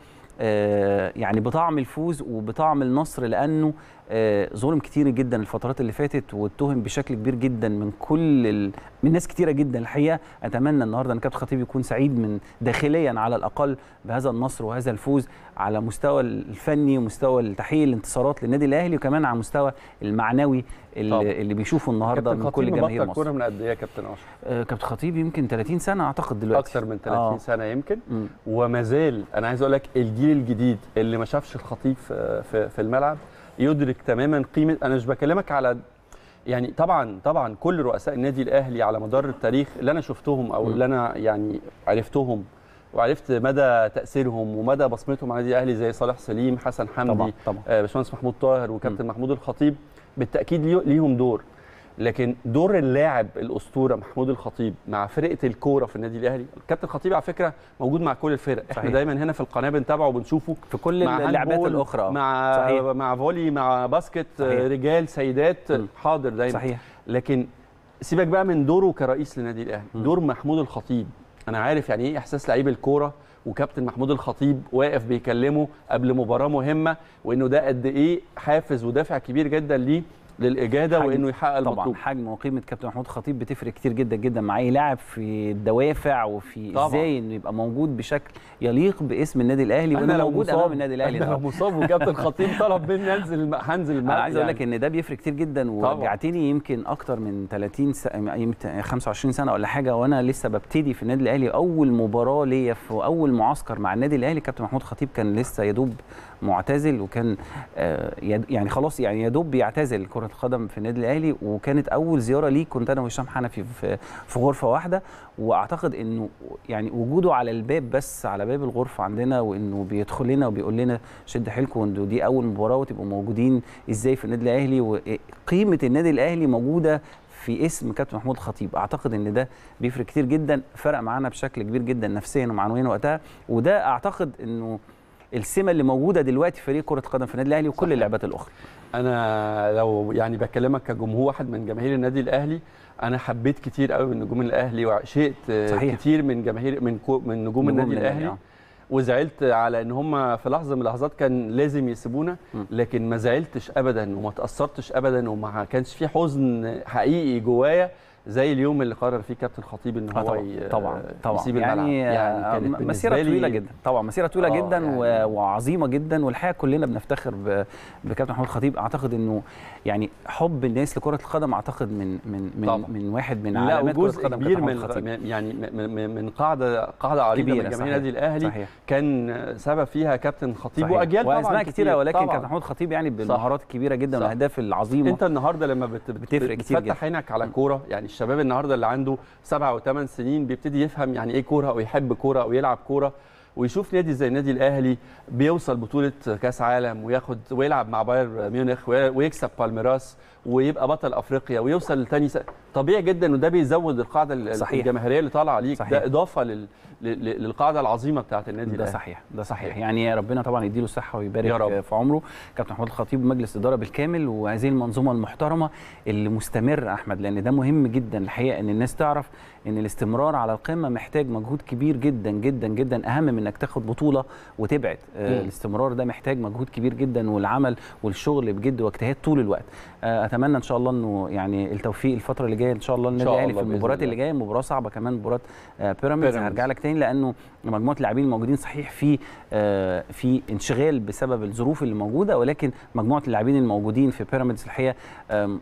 آه، يعني بطعم الفوز وبطعم النصر لانه آه، ظلم كتير جدا الفترات اللي فاتت واتهم بشكل كبير جدا من كل ال... من ناس كتيره جدا الحقيقه اتمنى النهارده ان كابتن خطيب يكون سعيد من داخليا على الاقل بهذا النصر وهذا الفوز على مستوى الفني ومستوى تحقيق الانتصارات للنادي الاهلي وكمان على مستوى المعنوي طبعا. اللي, اللي بيشوفه النهارده كابتن من كل خطيب جماهير مبطل كوره مصر من قد ايه يا كابتن اشرف؟ آه، كابتن خطيب يمكن 30 سنه اعتقد دلوقتي اكثر من 30 آه. سنه يمكن مم. وما زال انا عايز اقول لك الجيل الجديد اللي ما شافش الخطيب في, في, في الملعب يدرك تماما قيمه انا مش بكلمك على يعني طبعا طبعا كل رؤساء النادي الاهلي على مدار التاريخ اللي انا شفتهم او م. اللي انا يعني عرفتهم وعرفت مدى تاثيرهم ومدى بصمتهم على النادي الاهلي زي صالح سليم حسن حمدي طبعا طبعا آه، باشمهندس محمود طاهر وكابتن محمود الخطيب بالتاكيد ليه- ليهم دور لكن دور اللاعب الاسطوره محمود الخطيب مع فرقه الكوره في النادي الاهلي الكابتن الخطيب على فكره موجود مع كل الفرق احنا صحيح. دايما هنا في القناه بنتابعه وبنشوفه في كل مع اللعبات هاندبول، الاخرى آه. مع صحيح. مع فولي مع باسكت صحيح. آه، رجال سيدات م. حاضر دايما صحيح لكن سيبك بقى من دوره كرئيس للنادي الاهلي م. دور محمود الخطيب انا عارف يعني ايه احساس لعيب الكوره وكابتن محمود الخطيب واقف بيكلمه قبل مباراه مهمه وانه ده قد ايه حافز ودافع كبير جدا ليه للاجاده حجم- وانه يحقق طبعا المطلوب حجم وقيمه كابتن محمود خطيب بتفرق كتير جدا جدا مع اي لاعب في الدوافع وفي طبعاً. ازاي انه يبقى موجود بشكل يليق باسم النادي الاهلي أنا وانا لو موجود مصاب- امام النادي الاهلي أنا لو النهارده مصاب وكابتن خطيب طلب مني انزل الم- هنزل الملعب انا عايز اقول لك يعني. ان ده بيفرق كتير جدا طبعاً. ورجعتني يمكن اكتر من 30 س... يمكن 25 سنه ولا حاجه وانا لسه ببتدي في النادي الاهلي اول مباراه ليا في اول معسكر مع النادي الاهلي كابتن محمود خطيب كان لسه يدوب معتزل وكان آه، يد- يعني خلاص يعني يا دوب بيعتزل كره القدم في النادي الاهلي وكانت اول زياره ليه كنت انا وهشام حنفي في في غرفه واحده واعتقد انه يعني وجوده على الباب بس على باب الغرفه عندنا وانه بيدخل لنا وبيقول لنا شد حيلكم وانه دي اول مباراه وتبقوا موجودين ازاي في النادي الاهلي وقيمه النادي الاهلي موجوده في اسم كابتن محمود الخطيب اعتقد ان ده بيفرق كتير جدا فرق معانا بشكل كبير جدا نفسيا ومعنويا وقتها وده اعتقد انه السمه اللي موجوده دلوقتي في فريق كره القدم في النادي الاهلي وكل صحيح. اللعبات الاخرى انا لو يعني بكلمك كجمهور واحد من جماهير النادي الاهلي انا حبيت كتير قوي من نجوم الاهلي وعشقت صحيح. كتير من جماهير من كو من نجوم النادي الاهلي آه. وزعلت على ان هم في لحظه من اللحظات كان لازم يسيبونا م. لكن ما زعلتش ابدا وما تاثرتش ابدا وما كانش في حزن حقيقي جوايا زي اليوم اللي قرر فيه كابتن خطيب ان آه هو طبعا ي- طبعا طبعا يسيب الملعب يعني, يعني كانت يعني بالنسبة مسيره لي- طويله جدا طبعا مسيره طويله آه، جدا يعني- و- وعظيمه جدا والحقيقه كلنا بنفتخر ب- بكابتن محمود الخطيب اعتقد انه يعني حب الناس لكره القدم اعتقد من من من, طبعا. من واحد من لا علامات كره وجزء القدم كبير كابتن من محمود الخطيب. من- يعني من- من من قاعده قاعده عريضه من كبيرة، جماهير صحيح. النادي الاهلي صحيح كان سبب فيها كابتن خطيب صحيح. واجيال طبعا واسماء كتيره ولكن طبعاً. كابتن محمود الخطيب يعني بالمهارات الكبيره جدا صح. والاهداف العظيمه انت النهارده لما بت... بت... بتفرق كتير بتفتح جدا. عينك على كوره يعني الشباب النهارده اللي عنده سبعة وثمان سنين بيبتدي يفهم يعني ايه كوره او يحب كوره او يلعب كوره ويشوف نادي زي النادي الاهلي بيوصل بطوله كاس عالم وياخد ويلعب مع بايرن ميونخ وي- ويكسب بالميراس ويبقى بطل افريقيا ويوصل لتاني س... طبيعي جدا وده بيزود القاعده ال- صحيح. الجماهيريه اللي طالعه ليك صحيح. ده اضافه لل... لل- للقاعده العظيمه بتاعت النادي ده الاهلي صحيح ده صحيح صحيح. يعني ربنا طبعا يديله الصحه يا ويبارك رب. في عمره كابتن محمود الخطيب ومجلس اداره بالكامل وهذه المنظومه المحترمه اللي مستمره احمد لان ده مهم جدا الحقيقه ان الناس تعرف ان الاستمرار على القمه محتاج مجهود كبير جدا جدا جدا اهم من انك تاخد بطوله وتبعد آه مم. الاستمرار ده محتاج مجهود كبير جدا والعمل والشغل بجد واجتهاد طول الوقت آه اتمنى ان شاء الله انه يعني التوفيق الفتره اللي جايه ان شاء الله النادي شاء الاهلي الله في بإذن المباريات الله. اللي جايه مباراه صعبه كمان مباراه آه بيراميدز بيراميدز. هرجع لك تاني لانه مجموعه اللاعبين الموجودين صحيح في آه، في انشغال بسبب الظروف اللي موجوده ولكن مجموعه اللاعبين الموجودين في بيراميدز الحقيقه آم،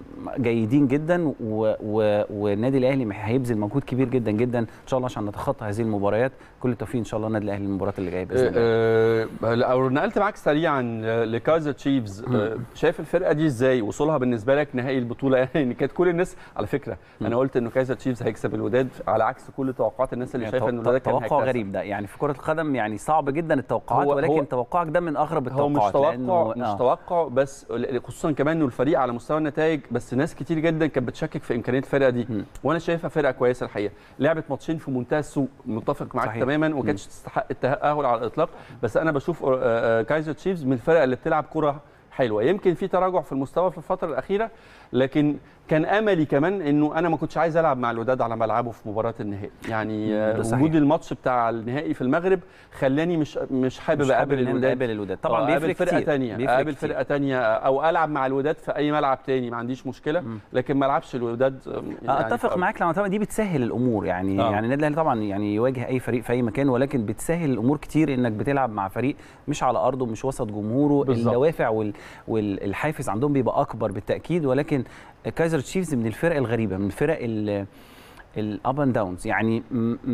جيدين جدا و- و- والنادي الاهلي مح- هيبذل مجهود كبير جدا جدا ان شاء الله عشان نتخطى هذه المباريات كل التوفيق ان شاء الله النادي الاهلي المباراه اللي جايه باذن الله آه، آه، لو نقلت معاك سريعا لكايزر تشيفز آه، شايف الفرقه دي ازاي وصولها بالنسبه لك نهائي البطوله يعني كانت كل الناس على فكره انا قلت انه كايزر تشيفز هيكسب الوداد على عكس كل توقعات الناس اللي يعني شايفه تو- ان الوداد كان توقع هيكسب. غريب ده يعني في كره القدم يعني صعب جدا التوقعات هو- ولكن هو- توقعك ده من اغرب هو التوقعات مش توقع لأنه- مش آه. توقع بس خصوصا كمان انه الفريق على مستوى النتائج بس ناس كتير جدا كانت بتشكك في امكانيه الفرقه دي مم. وانا شايفها فرقه كويسه الحقيقه لعبت ماتشين في منتهى السوء متفق معاك صحيح. تماما وما كانتش تستحق التاهل على الاطلاق بس انا بشوف آه، آه، كايزر تشيفز من الفرق اللي بتلعب كره حلوه يمكن في تراجع في المستوى في الفتره الاخيره لكن كان املي كمان انه انا ما كنتش عايز العب مع الوداد على ملعبه في مباراه النهائي يعني آه، ده صحيح. وجود الماتش بتاع النهائي في المغرب خلاني مش مش حابب مش اقابل حابب إن أنا الوداد اقابل الوداد طبعا آه، بيفرق اقابل فرقه كتير. تانية بيفرق اقابل كتير. فرقه تانية او العب مع الوداد في اي ملعب تاني ما عنديش مشكله مم. لكن ما العبش الوداد يعني اتفق في- معاك لما طبعا دي بتسهل الامور يعني آه. يعني النادي الاهلي طبعا يعني يواجه اي فريق في اي مكان ولكن بتسهل الامور كتير انك بتلعب مع فريق مش على ارضه مش وسط جمهوره بالظبط. الدوافع وال والحافز عندهم بيبقى اكبر بالتاكيد ولكن كايزر تشيفز من الفرق الغريبه من الفرق ال الاب اند داونز يعني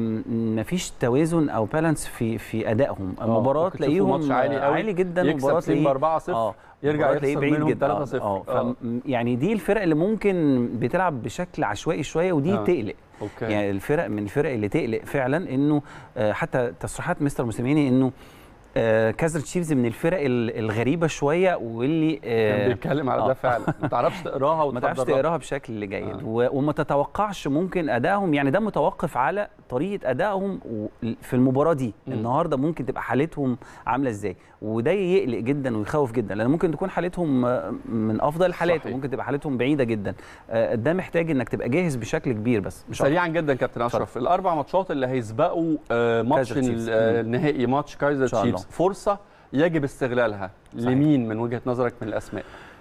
ما فيش توازن او بالانس في في ادائهم مباراه ممكن تشوفوا تلاقيهم ماتش عالي قوي، عالي جدا يكسب مباراه سيمبا تلاقيه 4 0 اه يرجع مباراة تلاقيه يخسر منهم 3 اه 0 اه ف يعني دي الفرق اللي ممكن بتلعب بشكل عشوائي شويه ودي آه. تقلق اوكي يعني الفرق من الفرق اللي تقلق فعلا انه آه، حتى تصريحات مستر موسيماني انه آه، كازر تشيفز من الفرق ال- الغريبه شويه واللي كان آه، بيتكلم على آه. ده فعلا ما تعرفش تقراها ما تعرفش وتحضرها. تقراها بشكل جيد آه. و- وما تتوقعش ممكن ادائهم يعني ده متوقف على طريقه ادائهم و- في المباراه دي مم. النهارده ممكن تبقى حالتهم عامله ازاي وده يقلق جدا ويخوف جدا لان ممكن تكون حالتهم آه، من افضل الحالات صحيح. وممكن تبقى حالتهم بعيده جدا آه، ده محتاج انك تبقى جاهز بشكل كبير بس مش أكتر. سريعا جدا كابتن اشرف الاربع ماتشات اللي هيسبقوا آه، ماتش كايزر تشيفز. ال- آه، مم. النهائي ماتش كايزر إن شاء الله. تشيفز فرصه يجب استغلالها صحيح. لمين من وجهه نظرك من الاسماء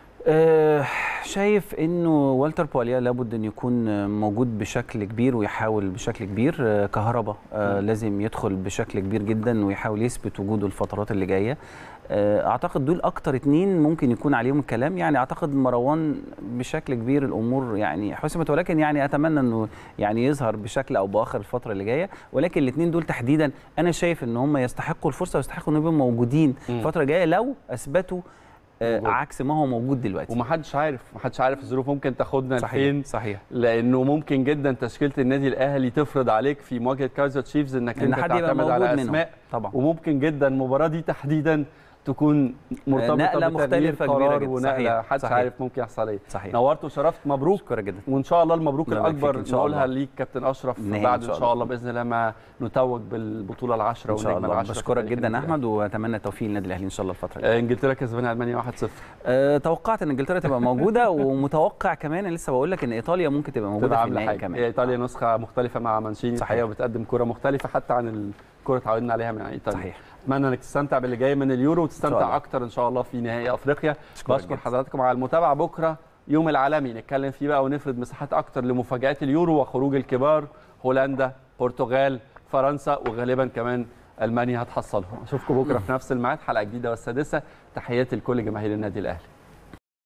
آه، شايف انه والتر بواليا لابد ان يكون آه، موجود بشكل كبير ويحاول بشكل كبير آه، كهربا آه، لازم يدخل بشكل كبير جدا ويحاول يثبت وجوده الفترات اللي جايه آه، اعتقد دول اكتر اتنين ممكن يكون عليهم الكلام يعني اعتقد مروان بشكل كبير الامور يعني حسمت ولكن يعني اتمنى انه يعني يظهر بشكل او باخر الفتره اللي جايه ولكن الاثنين دول تحديدا انا شايف ان هم يستحقوا الفرصه ويستحقوا انهم يبقوا موجودين مم. الفتره الجايه لو اثبتوا آه، وجود. عكس ما هو موجود دلوقتي ومحدش عارف محدش عارف الظروف ممكن تاخدنا لفين صحيح صحيح لانه ممكن جدا تشكيله النادي الاهلي تفرض عليك في مواجهه كايزر تشيفز انك ان انت حد يبقى تعتمد على موجود منهم اسماء طبعا وممكن جدا المباراه دي تحديدا تكون مرتبطه نقلة بتغيير مختلفة كبيرة قرار جدا. ونقله صحيح، محدش صحيح. عارف ممكن يحصل ايه صحيح نورت وشرفت مبروك شكرا جدا وان شاء الله المبروك الله يبارك الاكبر فيك إن شاء نقولها الله. ليك كابتن اشرف نهائي بعد إن ان شاء شاء الله. الله باذن الله ما نتوج بالبطوله العشره ان شاء والنجمه الله العشره في بشكرك تاريخ جدا النادي احمد واتمنى التوفيق للنادي الاهلي ان شاء الله الفتره الجايه الأهلي. آه، انجلترا كسبانه المانيا 1-0 أه توقعت ان انجلترا تبقى موجوده ومتوقع كمان أنا لسه بقول لك ان ايطاليا ممكن تبقى موجوده تبقى في عامله النهائي حاجه كمان هي ايطاليا نسخه مختلفه مع مانشيني صحيح. الحقيقه وبتقدم كره مختلفه حتى عن الكره اتعودنا عليها من ايطاليا صحيح اتمنى انك تستمتع باللي جاي من اليورو إن شاء وتستمتع الله. اكتر ان شاء الله في نهائي افريقيا أشكرك بشكر جدا. حضراتكم على المتابعه بكره يوم العالمي نتكلم فيه بقى ونفرد مساحات اكتر لمفاجات اليورو وخروج الكبار هولندا برتغال فرنسا وغالبا كمان المانيا هتحصلهم اشوفكم بكره في نفس الميعاد حلقه جديده والسادسه تحياتي لكل جماهير النادي الاهلي